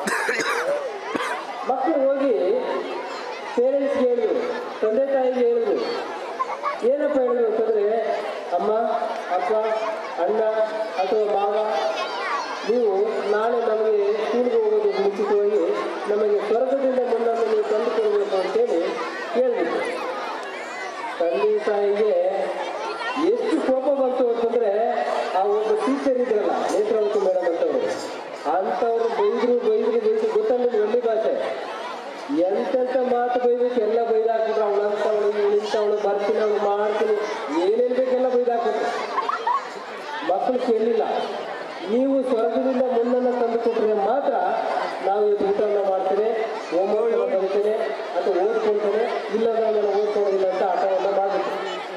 ಮಕ್ಕಳು ಹೋಗಿ ಪೇರೆಂಟ್ಸ್ಗೆ ಹೇಳಿದ್ರು ತಂದೆ ತಾಯಿಗೆ ಹೇಳಿದ್ರು ಏನಪ್ಪ ಹೇಳಿದ್ರು ಅಂತಂದರೆ ಅಮ್ಮ ಅಪ್ಪ ಅಣ್ಣ ಅಥವಾ ಮಾವ ನೀವು ನಾಳೆ ನಮಗೆ ಸ್ಕೂಲ್ಗೆ ಹೋಗೋದು ಮುಂಚಿತವಾಗಿ ನಮಗೆ ಸ್ವರ್ಗದಿಂದ ಮುನ್ನನ್ನು ನೀವು ತಂದು ಕೊಡಬೇಕು ಅಂತೇಳಿ ಹೇಳಿದ್ರು ತಂದೆ ತಾಯಿಗೆ ಎಷ್ಟು ಕೋಪ ಬಂತು ಅಂತಂದ್ರೆ ಆ ಒಬ್ಬ ಟೀಚರ್ ಇದ್ರಲ್ಲ ನೇತ್ರಾವತಿ ಮೇಡಮ್ ಅಂತವ್ರು ಅಂಥವ್ರು ಬೈದ್ರು ಬೈದ್ರು ಬೈದ್ರು ಗೊತ್ತಲ್ಲ ನಿಮ್ಗೆ ಹಳ್ಳಿ ಭಾಷೆ ಎಂತೆಂಥ ಮಾತು ಬೈಬೇಕು ಎಲ್ಲ ಬೈದಾಕ್ಬಿಟ್ರು ಅವಳು ಅಂತವಳು ಇವಳು ಇಂಥವಳು ಬರ್ತೀನಿ ಅವಳು ಮಾಡ್ತೀನಿ ಏನೇನು ಬೇಕೆಲ್ಲ ಬೈದಾಕ್ಬಿಟ್ರು ಮಕ್ಕಳು ಕೇಳಲಿಲ್ಲ ನೀವು ಸ್ವರ್ಗದಿಂದ ಮುನ್ನನ್ನು ತಂದು ಕೊಟ್ಟರೆ ಮಾತ್ರ ನಾವು ಇವತ್ತು ಊಟವನ್ನು ಮಾಡ್ತೇನೆ ಹೋಮ್ವರ್ಕ್ ಬರೀತೇನೆ ಅಥವಾ ಓದ್ಕೊಳ್ತೇನೆ ಇಲ್ಲದ ನಾನು ಓದ್ಕೊಳ್ಳೋದಿಲ್ಲ ಅಂತ ಆಟವನ್ನು ಮಾಡಬೇಕು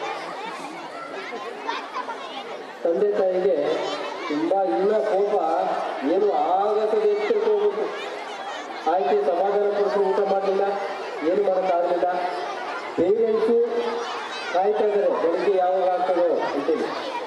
ತಂದೆ ತಾಯಿಗೆ ತುಂಬ ಇಲ್ಲ ಕೋಪ ಏನು ಆಗತ್ತದೆ ಎಚ್ಚರಿಕೆ ಹೋಗ್ಬೇಕು ಆಯ್ತು ಸಮಾಧಾನ ಪಡಿಸಿ ಊಟ ಮಾಡಲಿಲ್ಲ ಏನು ಮಾಡೋಕ್ಕಾಗಲಿಲ್ಲ ಪೇರೆಂಟ್ಸು ಕಾಯ್ತಾ ಇದ್ದಾರೆ ಬೆಳಿಗ್ಗೆ ಯಾವಾಗ ಆಗ್ತದೋ ಅಂತೇಳಿ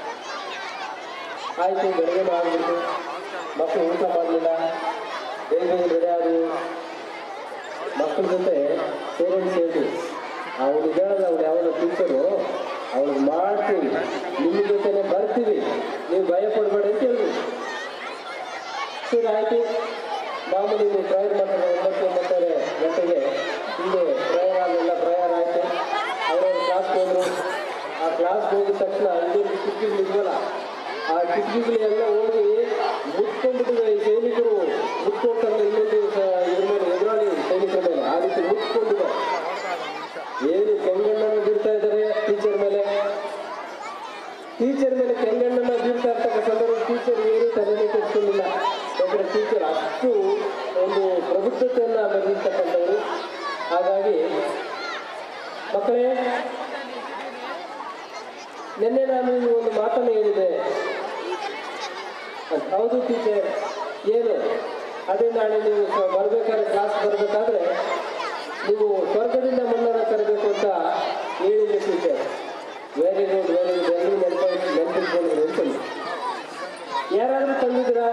ಆಯಿತು ಬೆಳಗ್ಗೆ ಮಾಡಿಬಿಟ್ಟು ಮಕ್ಕಳು ಊಟ ಮಾಡಲಿಲ್ಲ ಬೇಗ ಬೇಗ ರೆಡಿ ಆದವು ಮಕ್ಕಳ ಜೊತೆ ಪೇರೆಂಟ್ಸ್ ಹೇಳಿದ್ರು ಅವಳು ಹೇಳಲ್ಲ ಅವ್ಳು ಯಾವಾಗ ಟೀಚರು ಅವಳಿಗೆ ಮಾಡ್ತೀವಿ ನಿಮ್ಮ ಜೊತೆನೆ ಬರ್ತೀವಿ ನೀವು ಭಯ ಪಡಬೇಡಿ ಅಂತ ಹೇಳಿದ್ರು ಸರಿ ಆಯಿತು ಮಾಮೂಲಿ ನೀವು ಪ್ರೇಯರ್ ಮಾಡ್ತಾರೆ ಒಂಬತ್ತು ಒಂಬತ್ತುವರೆ ಗಂಟೆಗೆ ಹಿಂದೆ ಪ್ರೇಯರ್ ಆಗಲಿಲ್ಲ ಪ್ರೇಯರ್ ಆಯಿತು ಅವರವ್ರ ಕ್ಲಾಸ್ಗೆ ಹೋದ್ರು ಆ ಕ್ಲಾಸ್ಗೆ ಹೋಗಿದ ತಕ್ಷಣ ಹಿಂದೆ ಕಿಟಕಿಗಳು ಇದ್ವಲ್ಲ ಆ ಕಿಟಕಿಗಳೆಲ್ಲ ಹೋಗಿ ಮುತ್ಕೊಂಡ್ಬಿಟ್ಟಿದೆ ಈ ಸೈನಿಕರು ಮುತ್ಕೊಂಡ್ತಾರಲ್ಲ ಇನ್ನೊಂದು ಸ- ಇದ್ರ ಮೇಲೆ ಎದುರಾಳಿ ಸೈನಿಕರ ಮೇಲೆ ಆ ರೀತಿ ಮುತ್ಕೊಂಡಿದೆ ಏನು ಕೆಂಗಣ್ಣನ ಬೀಳ್ತಾ ಇದ್ದಾರೆ ಟೀಚರ್ ಮೇಲೆ ಟೀಚರ್ ಮೇಲೆ ಕೆಂಗಣ್ಣನ ಬೀಳ್ತಾ ಇರ್ತಕ್ಕ ಸಂದರ್ಭ ಟೀಚರ್ ಏನು ತಲೆನೇ ಕೆಡಿಸ್ಕೊಂಡಿಲ್ಲ ಯಾಕಂದ್ರೆ ಟೀಚರ್ ಅಷ್ಟು ಒಂದು ಪ್ರಬುದ್ಧತೆಯನ್ನ ಮೆರೆದಿರ್ತಕ್ಕಂಥವ್ರು ಹಾಗಾಗಿ ಮಕ್ಕಳೇ ನಿನ್ನೆ ನಾನು ಈ ಒಂದು ಮಾತನ್ನು ಹೇಳಿದೆ ಅಂತ, ಹೌದು ಟೀಚರ್ ಏನು ಅದೇ ನಾಳೆ ನೀವು ಸ- ಬರ್ಬೇಕಾದ್ರೆ ಕ್ಲಾಸ್ ಬರಬೇಕಾದ್ರೆ ನೀವು ಸ್ವರ್ಗದಿಂದ ಮುನ್ನರ ತರಬೇಕು ಅಂತ ಹೇಳಿದೆ teacher very good very good ಎಲ್ಲರೂ ನೆನಪ ನೆನಪಿಟ್ಕೊಂಡ್ರು ಅಂತಂದು ಯಾರಾದ್ರೂ ತಂದಿದ್ದೀರಾ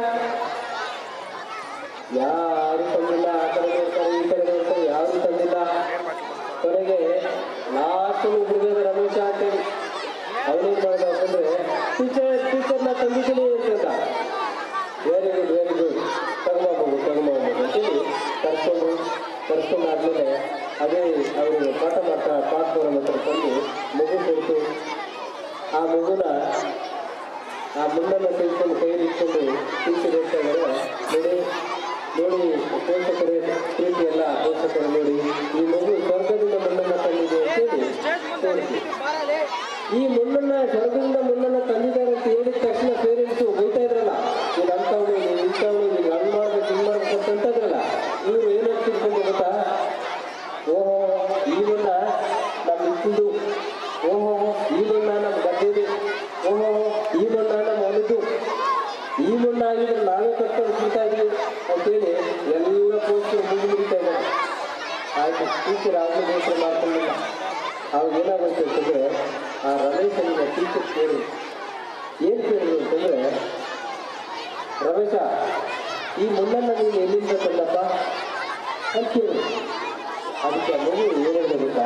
ಯಾರು ತಂದಿಲ್ಲ ಆ ಕಡೆ ನೋಡ್ತಾರೆ ಈ ಕಡೆ ನೋಡ್ತಾರೆ ಯಾರು ತಂದಿಲ್ಲ ಕೊನೆಗೆ ಲಾಸ್ಟ್ ಹುಡುಗ ರಮೇಶ ಅಂತೇಳಿ ಅವನೇನ್ ಮಾಡ್ದ ಅಂತಂದ್ರೆ ಟೀಚರ್ ಟೀಚರ್ ನಾ ತಂದಿದ್ದೀನಿ ಅಂತಂದ ವೆರಿ ಗುಡ್ ವೆರಿ ಗುಡ್ ತಗೊಂಬೋಗ್ಬೋದು ತಗೊಂಬೋಗ್ಬೋದು ಅಂತೇಳಿ ಕರ್ಕೊಂಡು ಕರ್ಕೊಂಡು ಆದ್ಮೇಲೆ ಅದೇ ಅವರು ಪಾಠ ಮಾಡ್ತಾ ಪಾಠ ಹತ್ರ ತಂದು ಮಗು ಕೊಡ್ತು ಆ ಮಗುನ ಆ ಮುನ್ನನ್ನು ತೆಗೆದುಕೊಂಡು ಕೈಯಲ್ಲಿ ಇಟ್ಕೊಂಡು ಟೀಚರ್ ಹೇಳ್ತಾ ಇದ್ದಾರೆ ನೋಡಿ ನೋಡಿ ಪೋಷಕರೇ ಪ್ರೀತಿ ಎಲ್ಲ ಪೋಷಕರು ನೋಡಿ ಈ ಮಗು ಸ್ವರ್ಗದಿಂದ ಮುನ್ನನ್ನು ತಂದಿದೆ ಅಂತೇಳಿ ತೋರಿಸಿ ಈ ಮುನ್ನನ್ನ ಸ್ವರ್ಗದಿಂದ ಮುನ್ನನ್ನ ತಂದಿದ್ದಾರೆ ಅಂತ ಹೇಳಿದ ತಕ್ಷಣ ಪೇರೆಂಟ್ಸು ಬೈತಾ ಇದ್ರಲ್ಲ ನೀನು ಅಂಥವ್ನು ನೀನು ಇಂಥವ್ನು ನೀನು ಹಂಗ್ ಮಾಡ್ಬೇಕು ಹಿಂಗ್ ಮಾಡ್ಬೇಕು ಅಂತ ಇದ್ರಲ್ಲ ಇವರು ಏನಂತ ತಿಳ್ಕೊಂಡು ಗೊತ್ತಾ ಓಹೋ ಈ ಮುನ್ನ ನಮ್ಮ ಇಟ್ಟಿದ್ದು ಓಹೋ ಈ ಮುನ್ನ ನಮ್ಮ ಗದ್ದೆದು ಓಹೋ ಈ ಮುನ್ನ ನಮ್ಮ ಹೊಲದ್ದು ಈ ಮುನ್ನ ಆಗಿದ್ರೆ ನಾವೇ ಕಟ್ಕೊಂಡು ತಿಂತಾ ಇದ್ವಿ ಅಂತೇಳಿ ಎಲ್ಲ ಪೋಸ್ಟರ್ ಮುಗಿ ಮುಗಿತಾ ಇದ್ದಾರೆ ಆಯ್ತು ಟೀಚರ್ ಆಗಲೂ ಬೇಸರ ಮಾಡ್ಕೊಂಡಿಲ್ಲ ಅವಾಗ ಏನಾಗುತ್ತೆ ಅಂತಂದ್ರೆ ಆ ರಮೇಶನಿಗೆ ಟೀಚರ್ ಕೇಳಿ ಏನು ಕೇಳಿದ್ರು ಅಂತಂದ್ರೆ ರಮೇಶ ಈ ಮುನ್ನನ್ನ ನೀನು ಎಲ್ಲಿಂದ ತಂದಪ್ಪ ಅಂತ ಕೇಳಿದ್ರು ಅದಕ್ಕೆ ಆ ಮಗು ಏನು ಹೇಳಿದೆ ಗೊತ್ತಾ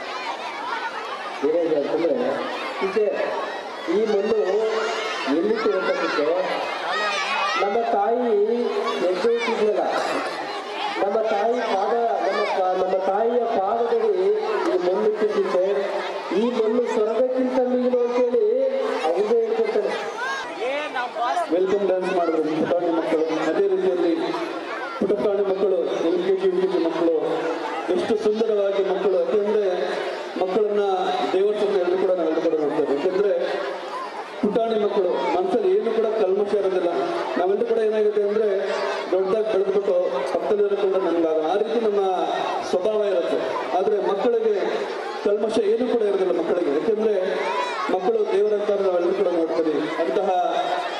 ಏನಿದೆ ಅಂತಂದ್ರೆ ಟೀಚರ್ ಈ ಮಣ್ಣು ಎಲ್ಲಿತ್ತು ಅಂತಂದಕ್ಕೆ ನಮ್ಮ ತಾಯಿ ಹೆಜ್ಜೆ ಇಟ್ಟಿದ್ವಲ್ಲ ನಮ್ಮ ತಾಯಿ ಪಾದ ನಮ್ಮ ಪಾ- ನಮ್ಮ ತಾಯಿಯ ಪಾದದಲ್ಲಿ ಈ ಮಣ್ಣು ಇಟ್ಟಿದ್ದೆ ಈ ಮಣ್ಣು ಸ್ವರ್ಗಕ್ಕಿಂತ ಮೀನು ಅಂತೇಳಿ ಅವ್ರಿಗೆ ಹೇಳ್ಕೊಡ್ತಾರೆ ವೆಲ್ಕಮ್ ಡ್ಯಾನ್ಸ್ ಮಾಡಿದ್ರು ಪುಟಾಣಿ ಮಕ್ಕಳು ಅದೇ ರೀತಿಯಲ್ಲಿ ಪುಟಪಾಣಿ ಮಕ್ಕಳು L K G U K G ಮಕ್ಕಳು ಎಷ್ಟು ಸುಂದರವಾಗಿ ಮಕ್ಕಳು ಯಾಕೆಂದ್ರೆ ಮಕ್ಕಳನ್ನ ದೇವರ ತಂದೆ ಎರಡು ಕೂಡ ನಾವು ಕೂಡ ನೋಡ್ತೇವೆ ಯಾಕೆಂದ್ರೆ ಪುಟಾಣಿ ಮಕ್ಕಳು ಮನಸ್ಸಲ್ಲಿ ಏನು ಕೂಡ ಕಲ್ಮಶ ಇರೋದಿಲ್ಲ ನಾವೆಲ್ಲರೂ ಕೂಡ ಏನಾಗುತ್ತೆ ಅಂದ್ರೆ ದೊಡ್ಡದಾಗಿ ಬೆಳೆದ್ಬಿಟ್ಟು ಪಕ್ಕದಲ್ಲಿರೋ ಕೂಡ ನಮ್ಗಾಗ ಆ ರೀತಿ ನಮ್ಮ ಸ್ವಭಾವ ಇರುತ್ತೆ ಆದ್ರೆ ಮಕ್ಕಳಿಗೆ ಕಲ್ಮಶ ಏನು ಕೂಡ ಇರೋದಿಲ್ಲ ಮಕ್ಕಳಿಗೆ ಯಾಕೆಂದ್ರೆ ಮಕ್ಕಳು ದೇವರಂತ ನಾವೆಲ್ಲರೂ ಕೂಡ ನೋಡ್ತೀವಿ ಅಂತಹ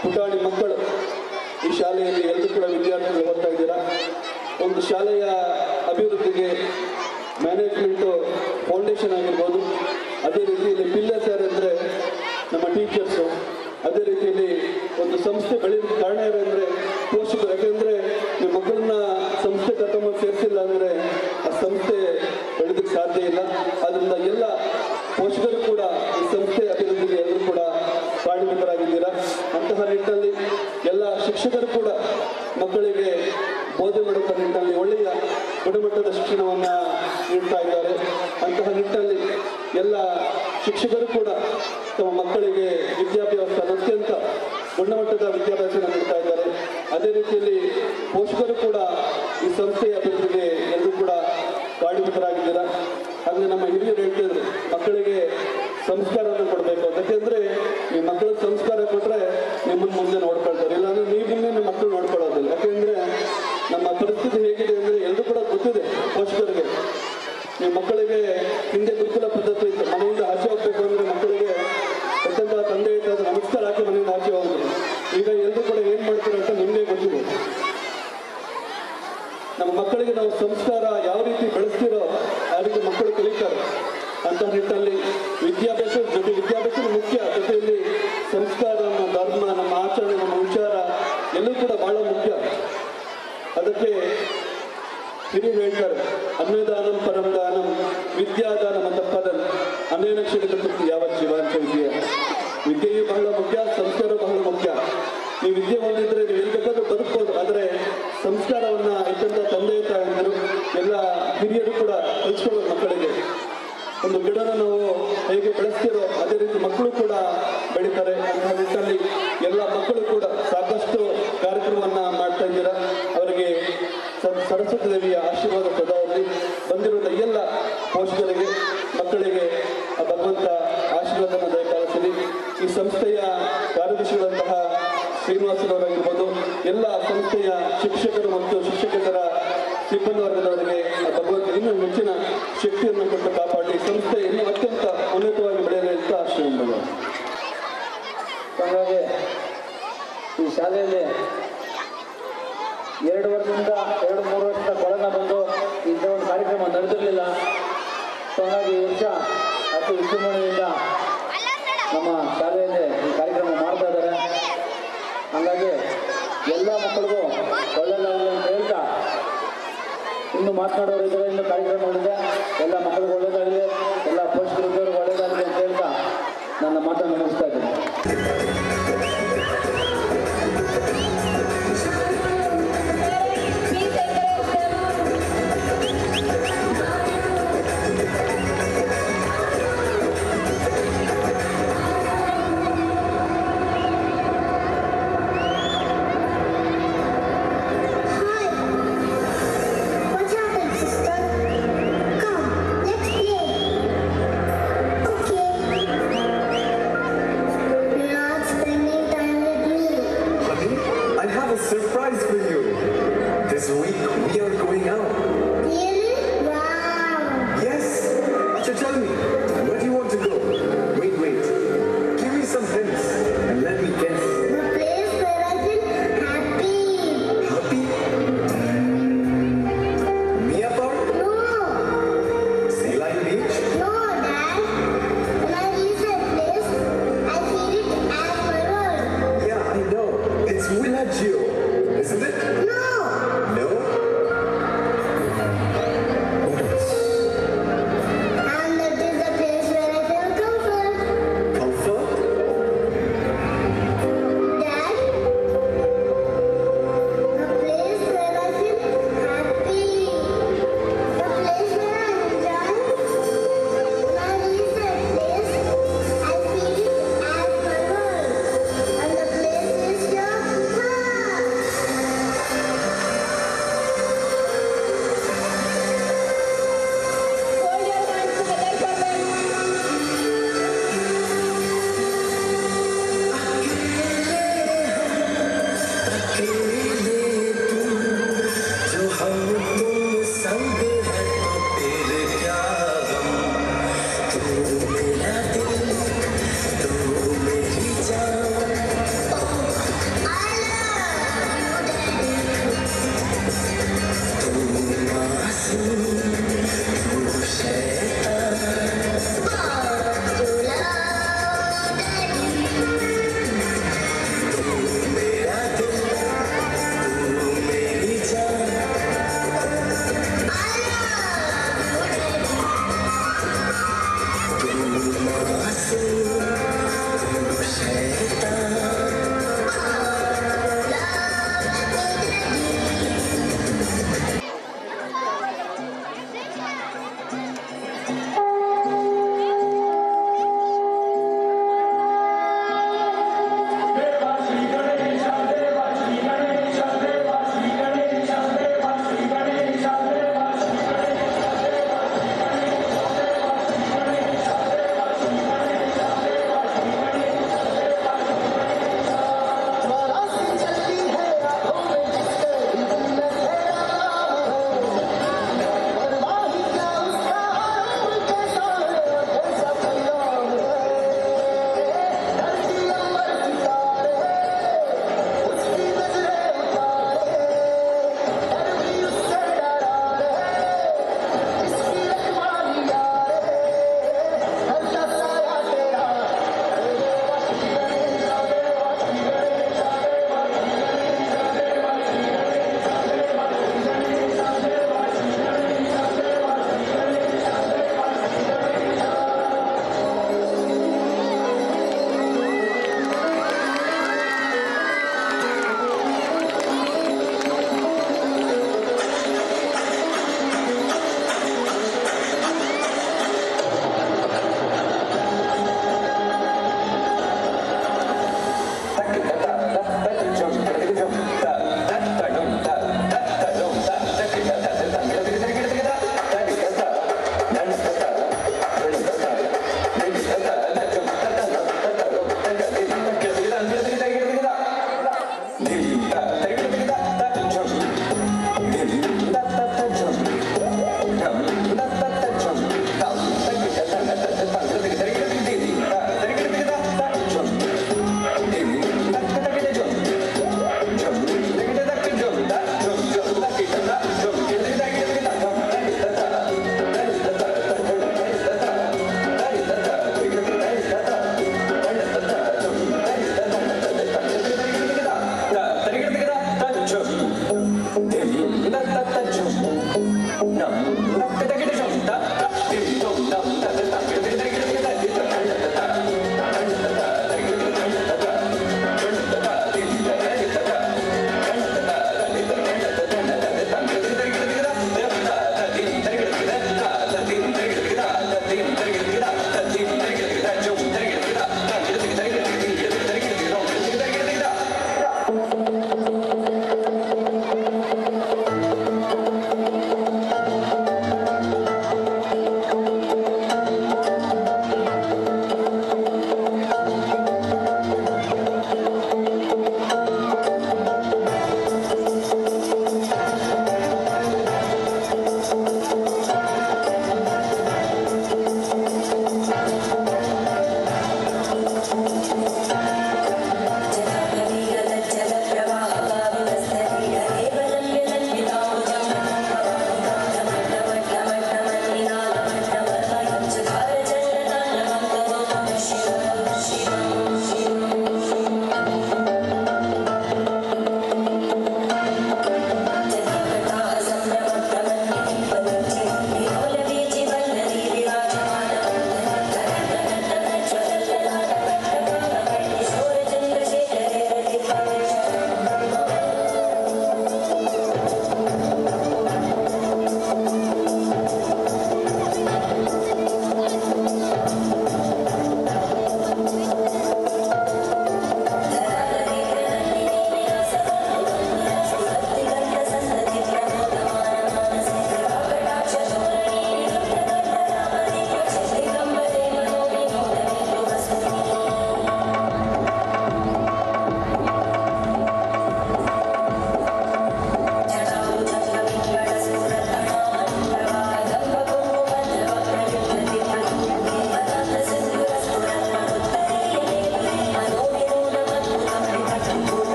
ಪುಟಾಣಿ ಮಕ್ಕಳು ಈ ಶಾಲೆಯಲ್ಲಿ ಎಲ್ಲರೂ ಕೂಡ ವಿದ್ಯಾರ್ಥಿಗಳು ಓದ್ತಾ ಇದ್ದೀರಾ ಒಂದು ಶಾಲೆಯ ಅಭಿವೃದ್ಧಿಗೆ ಮ್ಯಾನೇಜ್ಮೆಂಟು ಫೌಂಡೇಶನ್ ಆಗಿರ್ಬೋದು ಅದೇ ರೀತಿಯಲ್ಲಿ ಪಿಲ್ಲರ್ಸ್ ಯಾರಂದರೆ ನಮ್ಮ ಟೀಚರ್ಸು ಅದೇ ರೀತಿಯಲ್ಲಿ ಒಂದು ಸಂಸ್ಥೆ ಬೆಳೆಯೋದಕ್ಕೆ ಕಾರಣ ಯಾರಂದರೆ ಪೋಷಕರು ಯಾಕೆಂದರೆ ನಿಮ್ಮ ಮಕ್ಕಳನ್ನ ಸಂಸ್ಥೆ ಕರ್ಕೊಂಬಂದು ಸೇರಿಸಿಲ್ಲ ಅಂದರೆ ಆ ಸಂಸ್ಥೆ ಬೆಳೆದಕ್ಕೆ ಸಾಧ್ಯ ಇಲ್ಲ ಆದ್ದರಿಂದ ಎಲ್ಲ ಪೋಷಕರು ಕೂಡ ಈ ಸಂಸ್ಥೆ ಅಭಿವೃದ್ಧಿಗೆ ಎಲ್ಲರೂ ಕೂಡ ಕಾರಣೀಭೂತರಾಗಿದ್ದೀರಾ ಅಂತಹ ನಿಟ್ಟಿನಲ್ಲಿ ಎಲ್ಲ ಶಿಕ್ಷಕರು ಕೂಡ ಮಕ್ಕಳಿಗೆ ಬೋಧನೆ ಮಾಡುವ ನಿಟ್ಟಿನಲ್ಲಿ ಒಳ್ಳೆಯ ಗುಣಮಟ್ಟದ ಶಿಕ್ಷಣವನ್ನು ನೀಡ್ತಾ ಇದ್ದಾರೆ ಅಂತಹ ನಿಟ್ಟಿನಲ್ಲಿ ಎಲ್ಲ ಶಿಕ್ಷಕರು ಕೂಡ ತಮ್ಮ ಮಕ್ಕಳಿಗೆ ವಿದ್ಯಾಭ್ಯಾಸ ಅತ್ಯಂತ ಗುಣಮಟ್ಟದ ವಿದ್ಯಾಭ್ಯಾಸ ನೀಡ್ತಾ ಇದ್ದಾರೆ ಅದೇ ರೀತಿಯಲ್ಲಿ ಪೋಷಕರು ಕೂಡ ಈ ಸಂಸ್ಥೆಯ ಅಭಿವೃದ್ಧಿಗೆ ಎಲ್ಲರೂ ಕೂಡ ಕಾರಣೀಭೂತರಾಗಿದ್ದೀರಾ ಹಾಗೆ ನಮ್ಮ ಹಿರಿಯರು ಹೇಳ್ತಿದ್ರು ಮಕ್ಕಳಿಗೆ ಸಂಸ್ಕಾರವನ್ನು ಕೊಡಬೇಕು ಯಾಕೆಂದ್ರೆ ಈ ಮಕ್ಕಳ ಸಂಸ್ಕಾರ ಕೊಟ್ರೆ ನಿಮ್ಮನ್ನ ಮುಂದೆ ನೋಡ್ಕೊಳ್ತಾರೆ ಇಲ್ಲಾಂದ್ರೆ ನೀವು ಮುಂದೆ ನಿಮ್ಮ ಮಕ್ಕಳು ನೋಡ್ಕೊಳ್ಳೋದಿಲ್ಲ ಯಾಕೆಂದ್ರೆ ನಮ್ಮ ಪರಿಸ್ಥಿತಿ ಹೇಗಿದೆ ಅಂದ್ರೆ ಎಲ್ಲರೂ ಕೂಡ ಗೊತ್ತಿದೆ ಪೋಷಕರಿಗೆ ಈ ಮಕ್ಕಳಿಗೆ ಹಿಂದೆ ಗುರುಕುಲ ಪದ್ಧತಿ ಇತ್ತು ಮನೆಯಿಂದ ಆಚೆ ಹೋಗ್ಬೇಕು ಅಂದ್ರೆ ಮಕ್ಕಳಿಗೆ ಯಾಕಂದ್ರೆ ತಂದೆ ಇದ್ದಾಗ ನಮಸ್ಕಾರ ಹಾಕಿ ಮನೆಯಿಂದ ಆಚೆ ಹೋಗಿದ್ರು ಈಗ ಎಲ್ಲರೂ ಕೂಡ ಏನ್ ಮಾಡ್ತಾರೆ ಅಂತ ನಿಮ್ಗೆ ಗೊತ್ತಿದೆ ನಮ್ಮ ಮಕ್ಕಳಿಗೆ ನಾವು ಸಂಸ್ಕಾರ ಯಾವ ರೀತಿ ಬೆಳೆಸ್ತೀರೋ ಆ ರೀತಿ ಮಕ್ಕಳು ಕಲಿತಾರೆ ಅಂತ ನಿಟ್ಟಿನಲ್ಲಿ ವಿದ್ಯಾಭ್ಯಾಸ ಜೊತೆ ವಿದ್ಯಾಭ್ಯಾಸ ಮುಖ್ಯ ಜೊತೆಯಲ್ಲಿ ಸಂಸ್ಕಾರ ನಮ್ಮ ಧರ್ಮ ನಮ್ಮ ಆಚರಣೆ ನಮ್ಮ ವಿಚಾರ ಎಲ್ಲವೂ ಕೂಡ ಬಹಳ ಮುಖ್ಯ ಅದಕ್ಕೆ ಹಿರಿಯರು ಹೇಳ್ತಾರೆ ಅನ್ನದಾನಂ ಪರಂದಾನಂ ವಿದ್ಯಾದಾನಂ ಅಂತ ಪದಂ ಅನೇನ ಕ್ಷೇತ್ರಕ್ಕೆ ಯಾವ ಜೀವಾಂಶ ವಿದ್ಯೆ ವಿದ್ಯೆಯು ಬಹಳ ಮುಖ್ಯ ಸಂಸ್ಕಾರ ಬಹಳ ಮುಖ್ಯ ನೀವು ವಿದ್ಯೆ ಹೊಂದಿದ್ರೆ ನೀವು ಎಲ್ಲಿ ಬೇಕಾದ್ರೂ ಬದುಕ್ಬೋದು ಆದರೆ ಸಂಸ್ಕಾರವನ್ನ ಇದ್ದಂತ ತಂದೆ ತಾಯಂದಿರು ಎಲ್ಲ ಹಿರಿಯರು ಕೂಡ ಕಲಿಸ್ಕೊಳ್ಳೋದು ಮಕ್ಕಳಿಗೆ ಒಂದು ಗಿಡನ ನಾವು ಹೇಗೆ ಬೆಳೆಸ್ತೀರೋ ಅದೇ ರೀತಿ ಮಕ್ಕಳು ಕೂಡ ಬೆಳೀತಾರೆ ಅಂತ ನಿಟ್ಟಿನಲ್ಲಿ ಎಲ್ಲ ಮಕ್ಕಳು ಕೂಡ ಸಾಕಷ್ಟು ಕಾರ್ಯಕ್ರಮವನ್ನ ಮಾಡ್ತಾ ಇದ್ದೀರಾ ಅವರಿಗೆ ಸ- ಸರಸ್ವತಿ ದೇವಿಯ ಆಶೀರ್ವಾದ ಸದಾ ಇರಲಿ ಬಂದಿರುವ ಎಲ್ಲ ಪೋಷಕರಿಗೆ ಮಕ್ಕಳಿಗೆ ಆ ಭಗವಂತ ಆಶೀರ್ವಾದನ ದಯಪಾಲಿಸಲಿ ಈ ಸಂಸ್ಥೆಯ ಕಾರ್ಯದರ್ಶಿಗಳಂತಹ ಶ್ರೀನಿವಾಸರವರಾಗಿರ್ಬೋದು ಎಲ್ಲ ಸಂಸ್ಥೆಯ ಶಿಕ್ಷಕರು ಮತ್ತು ಶಿಕ್ಷಕರ ಸಿಬ್ಬಂದಿ ವರ್ಗದವರಿಗೆ ಆ ಭಗವಂತ ಇನ್ನೂ ಹೆಚ್ಚಿನ ಶಕ್ತಿಯನ್ನು ಕೊಟ್ಟು ಕಾಪಾಡಿ ಸಂಸ್ಥೆ ಇನ್ನೂ ಅತ್ಯಂತ ಉನ್ನತವಾಗಿ ಬೆಳೆಯಲಿ ಅಂತ ಆಶೀರ್ವಾದ ಹಾಗಾಗಿ ಈ ಶಾಲೆಯಲ್ಲಿ ಎರಡು ವರ್ಷದಿಂದ ಎರಡು ಮೂರು ವರ್ಷದಿಂದ ಕೊರೋನಾ ಬಂದು ಇಂಥ ಒಂದು ಕಾರ್ಯಕ್ರಮ ನಡೆದಿರಲಿಲ್ಲ ಸೊ ಹಾಗಾಗಿ ಈ ವರ್ಷ ಅತಿ ವಿಜೃಂಭಣೆಯಿಂದ ನಮ್ಮ ಶಾಲೆಯಲ್ಲಿ ಈ ಕಾರ್ಯಕ್ರಮ ಮಾಡ್ತಾ ಇದ್ದಾರೆ ಹಾಗಾಗಿ ಎಲ್ಲ ಮಕ್ಕಳಿಗೂ ಒಳ್ಳೆಯದಾಗಲಿ ಅಂತ ಹೇಳ್ತಾ ಇನ್ನು ಮಾತನಾಡೋರು ಇದ್ದಾರೆ ಇನ್ನು ಕಾರ್ಯಕ್ರಮಗಳಿದೆ ಎಲ್ಲ ಮಕ್ಕಳಿಗೆ ಒಳ್ಳೆಯದಾಗಲಿ ಎಲ್ಲ ಪೋಷಕರು ಇದ್ದವ್ರಿಗೆ ಒಳ್ಳೆಯದಾಗಲಿ ಅಂತ ಹೇಳ್ತಾ ನನ್ನ ಮಾತನ್ನು ಮುಗಿಸ್ತಾ ಇದ್ದೀನಿ What's happened, sister? Come, let's play. Okay. You're not spending time with me. Honey, I have a surprise for you. This week we are going out. Really? Wow. Yes? So tell me, where do you want to go? Wait, wait. Give me some hints and let me guess. The place where I feel happy. Happy? Mia Park? No, Sea Lion Beach? no, Dad. When I reach that place, I feel it as my world. Yeah, I know. It's Villaggio, isn't it? No, No? and that is the place where I feel comfort. Comfort? Dad, the place where I feel happy, the place where I enjoy. When I reach that place, I feel it as my world, and the place is your heart.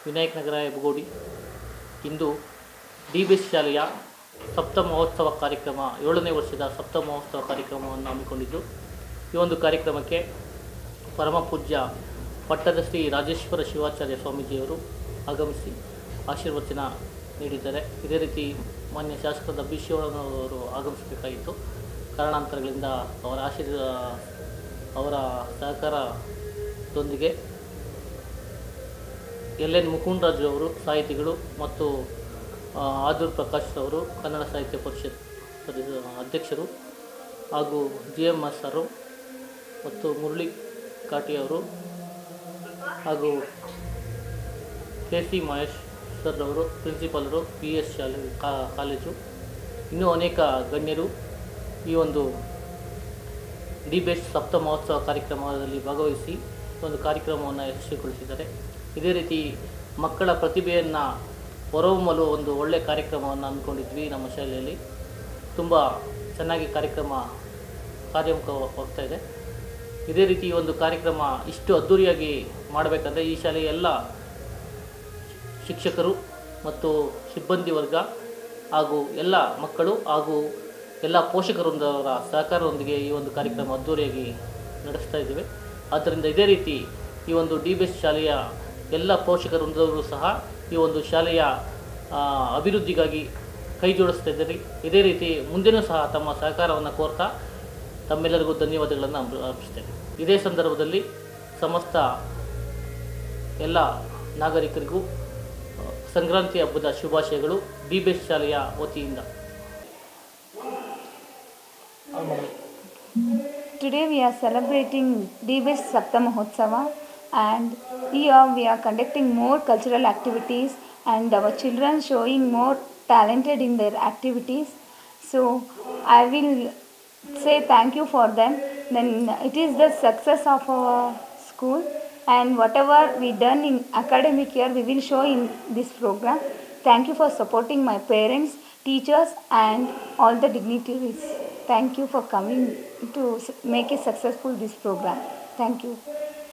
Vinayak Nagar Hebbagodi ಇಂದು ಡಿ ಬಿ ಎಸ್ ಶಾಲೆಯ ಸಪ್ತ ಮಹೋತ್ಸವ ಕಾರ್ಯಕ್ರಮ ಏಳನೇ ವರ್ಷದ ಸಪ್ತ ಮಹೋತ್ಸವ ಕಾರ್ಯಕ್ರಮವನ್ನು ಹಮ್ಮಿಕೊಂಡಿದ್ದು ಈ ಒಂದು ಕಾರ್ಯಕ್ರಮಕ್ಕೆ ಪರಮ ಪೂಜ್ಯ ಪಟ್ಟದ ಶ್ರೀ ರಾಜೇಶ್ವರ ಶಿವಾಚಾರ್ಯ ಸ್ವಾಮೀಜಿಯವರು ಆಗಮಿಸಿ ಆಶೀರ್ವಚನ ನೀಡಿದ್ದಾರೆ ಇದೇ ರೀತಿ ಮಾನ್ಯ ಶಾಸಕರಾದ ಬಿ ಶಿವಣ್ಣನವರು ಆಗಮಿಸಬೇಕಾಗಿತ್ತು ಕಾರಣಾಂತರಗಳಿಂದ ಅವರ ಆಶೀರ್ ಅವರ ಸಹಕಾರದೊಂದಿಗೆ ಎಲ್ ಎನ್ ಮುಕುಂದರಾಜು ಅವರು ಸಾಹಿತಿಗಳು ಮತ್ತು ಆ, ಆದೂರ್ ಪ್ರಕಾಶ್ ಅವರು ಕನ್ನಡ ಸಾಹಿತ್ಯ ಪರಿಷತ್ ಸದಸ್ಯ- ಅಧ್ಯಕ್ಷರು ಹಾಗೂ ಜಿ ಎಮ್ ಎಸ್ ಅವರು ಮತ್ತು ಮುರಳಿ ಕಾಟಿ ಅವರು ಹಾಗೂ ಕೆ ಸಿ ಮಹೇಶ್ ಸರ್ ಅವರು ಪ್ರಿನ್ಸಿಪಾಲರು ಪಿ ಎಸ್ ಶಾಲೆ ಕಾ- ಕಾಲೇಜು ಇನ್ನೂ ಅನೇಕ ಗಣ್ಯರು ಈ ಒಂದು ಡಿ ಬೆಸ್ಟ್ ಸಪ್ತ ಮಹೋತ್ಸವ ಕಾರ್ಯಕ್ರಮದಲ್ಲಿ ಭಾಗವಹಿಸಿ ಈ ಒಂದು ಕಾರ್ಯಕ್ರಮವನ್ನು ಯಶಸ್ವಿಗೊಳಿಸಿದ್ದಾರೆ ಇದೇ ರೀತಿ ಮಕ್ಕಳ ಪ್ರತಿಭೆಯನ್ನು ಹೊರಹೊಮ್ಮಲು ಒಂದು ಒಳ್ಳೆಯ ಕಾರ್ಯಕ್ರಮವನ್ನು ಅಂದ್ಕೊಂಡಿದ್ವಿ ನಮ್ಮ ಶಾಲೆಯಲ್ಲಿ ತುಂಬ ಚೆನ್ನಾಗಿ ಕಾರ್ಯಕ್ರಮ ಕಾರ್ಯಮುಖವಾಗ್ತಾ ಇದೆ ಇದೇ ರೀತಿ ಈ ಒಂದು ಕಾರ್ಯಕ್ರಮ ಇಷ್ಟು ಅದ್ಧೂರಿಯಾಗಿ ಮಾಡಬೇಕಂದ್ರೆ ಈ ಶಾಲೆಯ ಎಲ್ಲ ಶಿಕ್ಷಕರು ಮತ್ತು ಸಿಬ್ಬಂದಿ ವರ್ಗ ಹಾಗೂ ಎಲ್ಲ ಮಕ್ಕಳು ಹಾಗೂ ಎಲ್ಲ ಪೋಷಕರೊಂದವರ ಸಹಕಾರದೊಂದಿಗೆ ಈ ಒಂದು ಕಾರ್ಯಕ್ರಮ ಅದ್ಧೂರಿಯಾಗಿ ನಡೆಸ್ತಾ ಇದ್ದೇವೆ ಆದ್ದರಿಂದ ಇದೇ ರೀತಿ ಈ ಒಂದು ಡಿ ಬಿ ಎಸ್ ಶಾಲೆಯ ಎಲ್ಲ ಪೋಷಕರೊಂದವರು ಸಹ ಈ ಒಂದು ಶಾಲೆಯ ಆ, ಅಭಿವೃದ್ಧಿಗಾಗಿ ಕೈ ಜೋಡಿಸ್ತಾ ಇದ್ದಾರೆ ಇದೇ ರೀತಿ ಮುಂದೆನೂ ಸಹ ತಮ್ಮ ಸಹಕಾರವನ್ನು ಕೋರ್ತಾ ತಮ್ಮೆಲ್ಲರಿಗೂ ಧನ್ಯವಾದಗಳನ್ನು ಅರ್ಪ- ಅರ್ಪಿಸ್ತೇನೆ ಇದೇ ಸಂದರ್ಭದಲ್ಲಿ ಸಮಸ್ತ ಎಲ್ಲ ನಾಗರಿಕರಿಗೂ ಆ, ಸಂಕ್ರಾಂತಿ ಹಬ್ಬದ ಶುಭಾಶಯಗಳು ಡಿ ಬಿ ಎಸ್ ಶಾಲೆಯ ವತಿಯಿಂದ Today we are celebrating DBS Sapta Mahotsava and here we are conducting more cultural activities and our children showing more talented in their activities. So I will say thank you for them. Then it is the success of our school and whatever we done in academic year we will show in this program. Thank you for supporting my parents, teachers and all the dignitaries. Thank you for coming to s- make it successful this program. Thank you.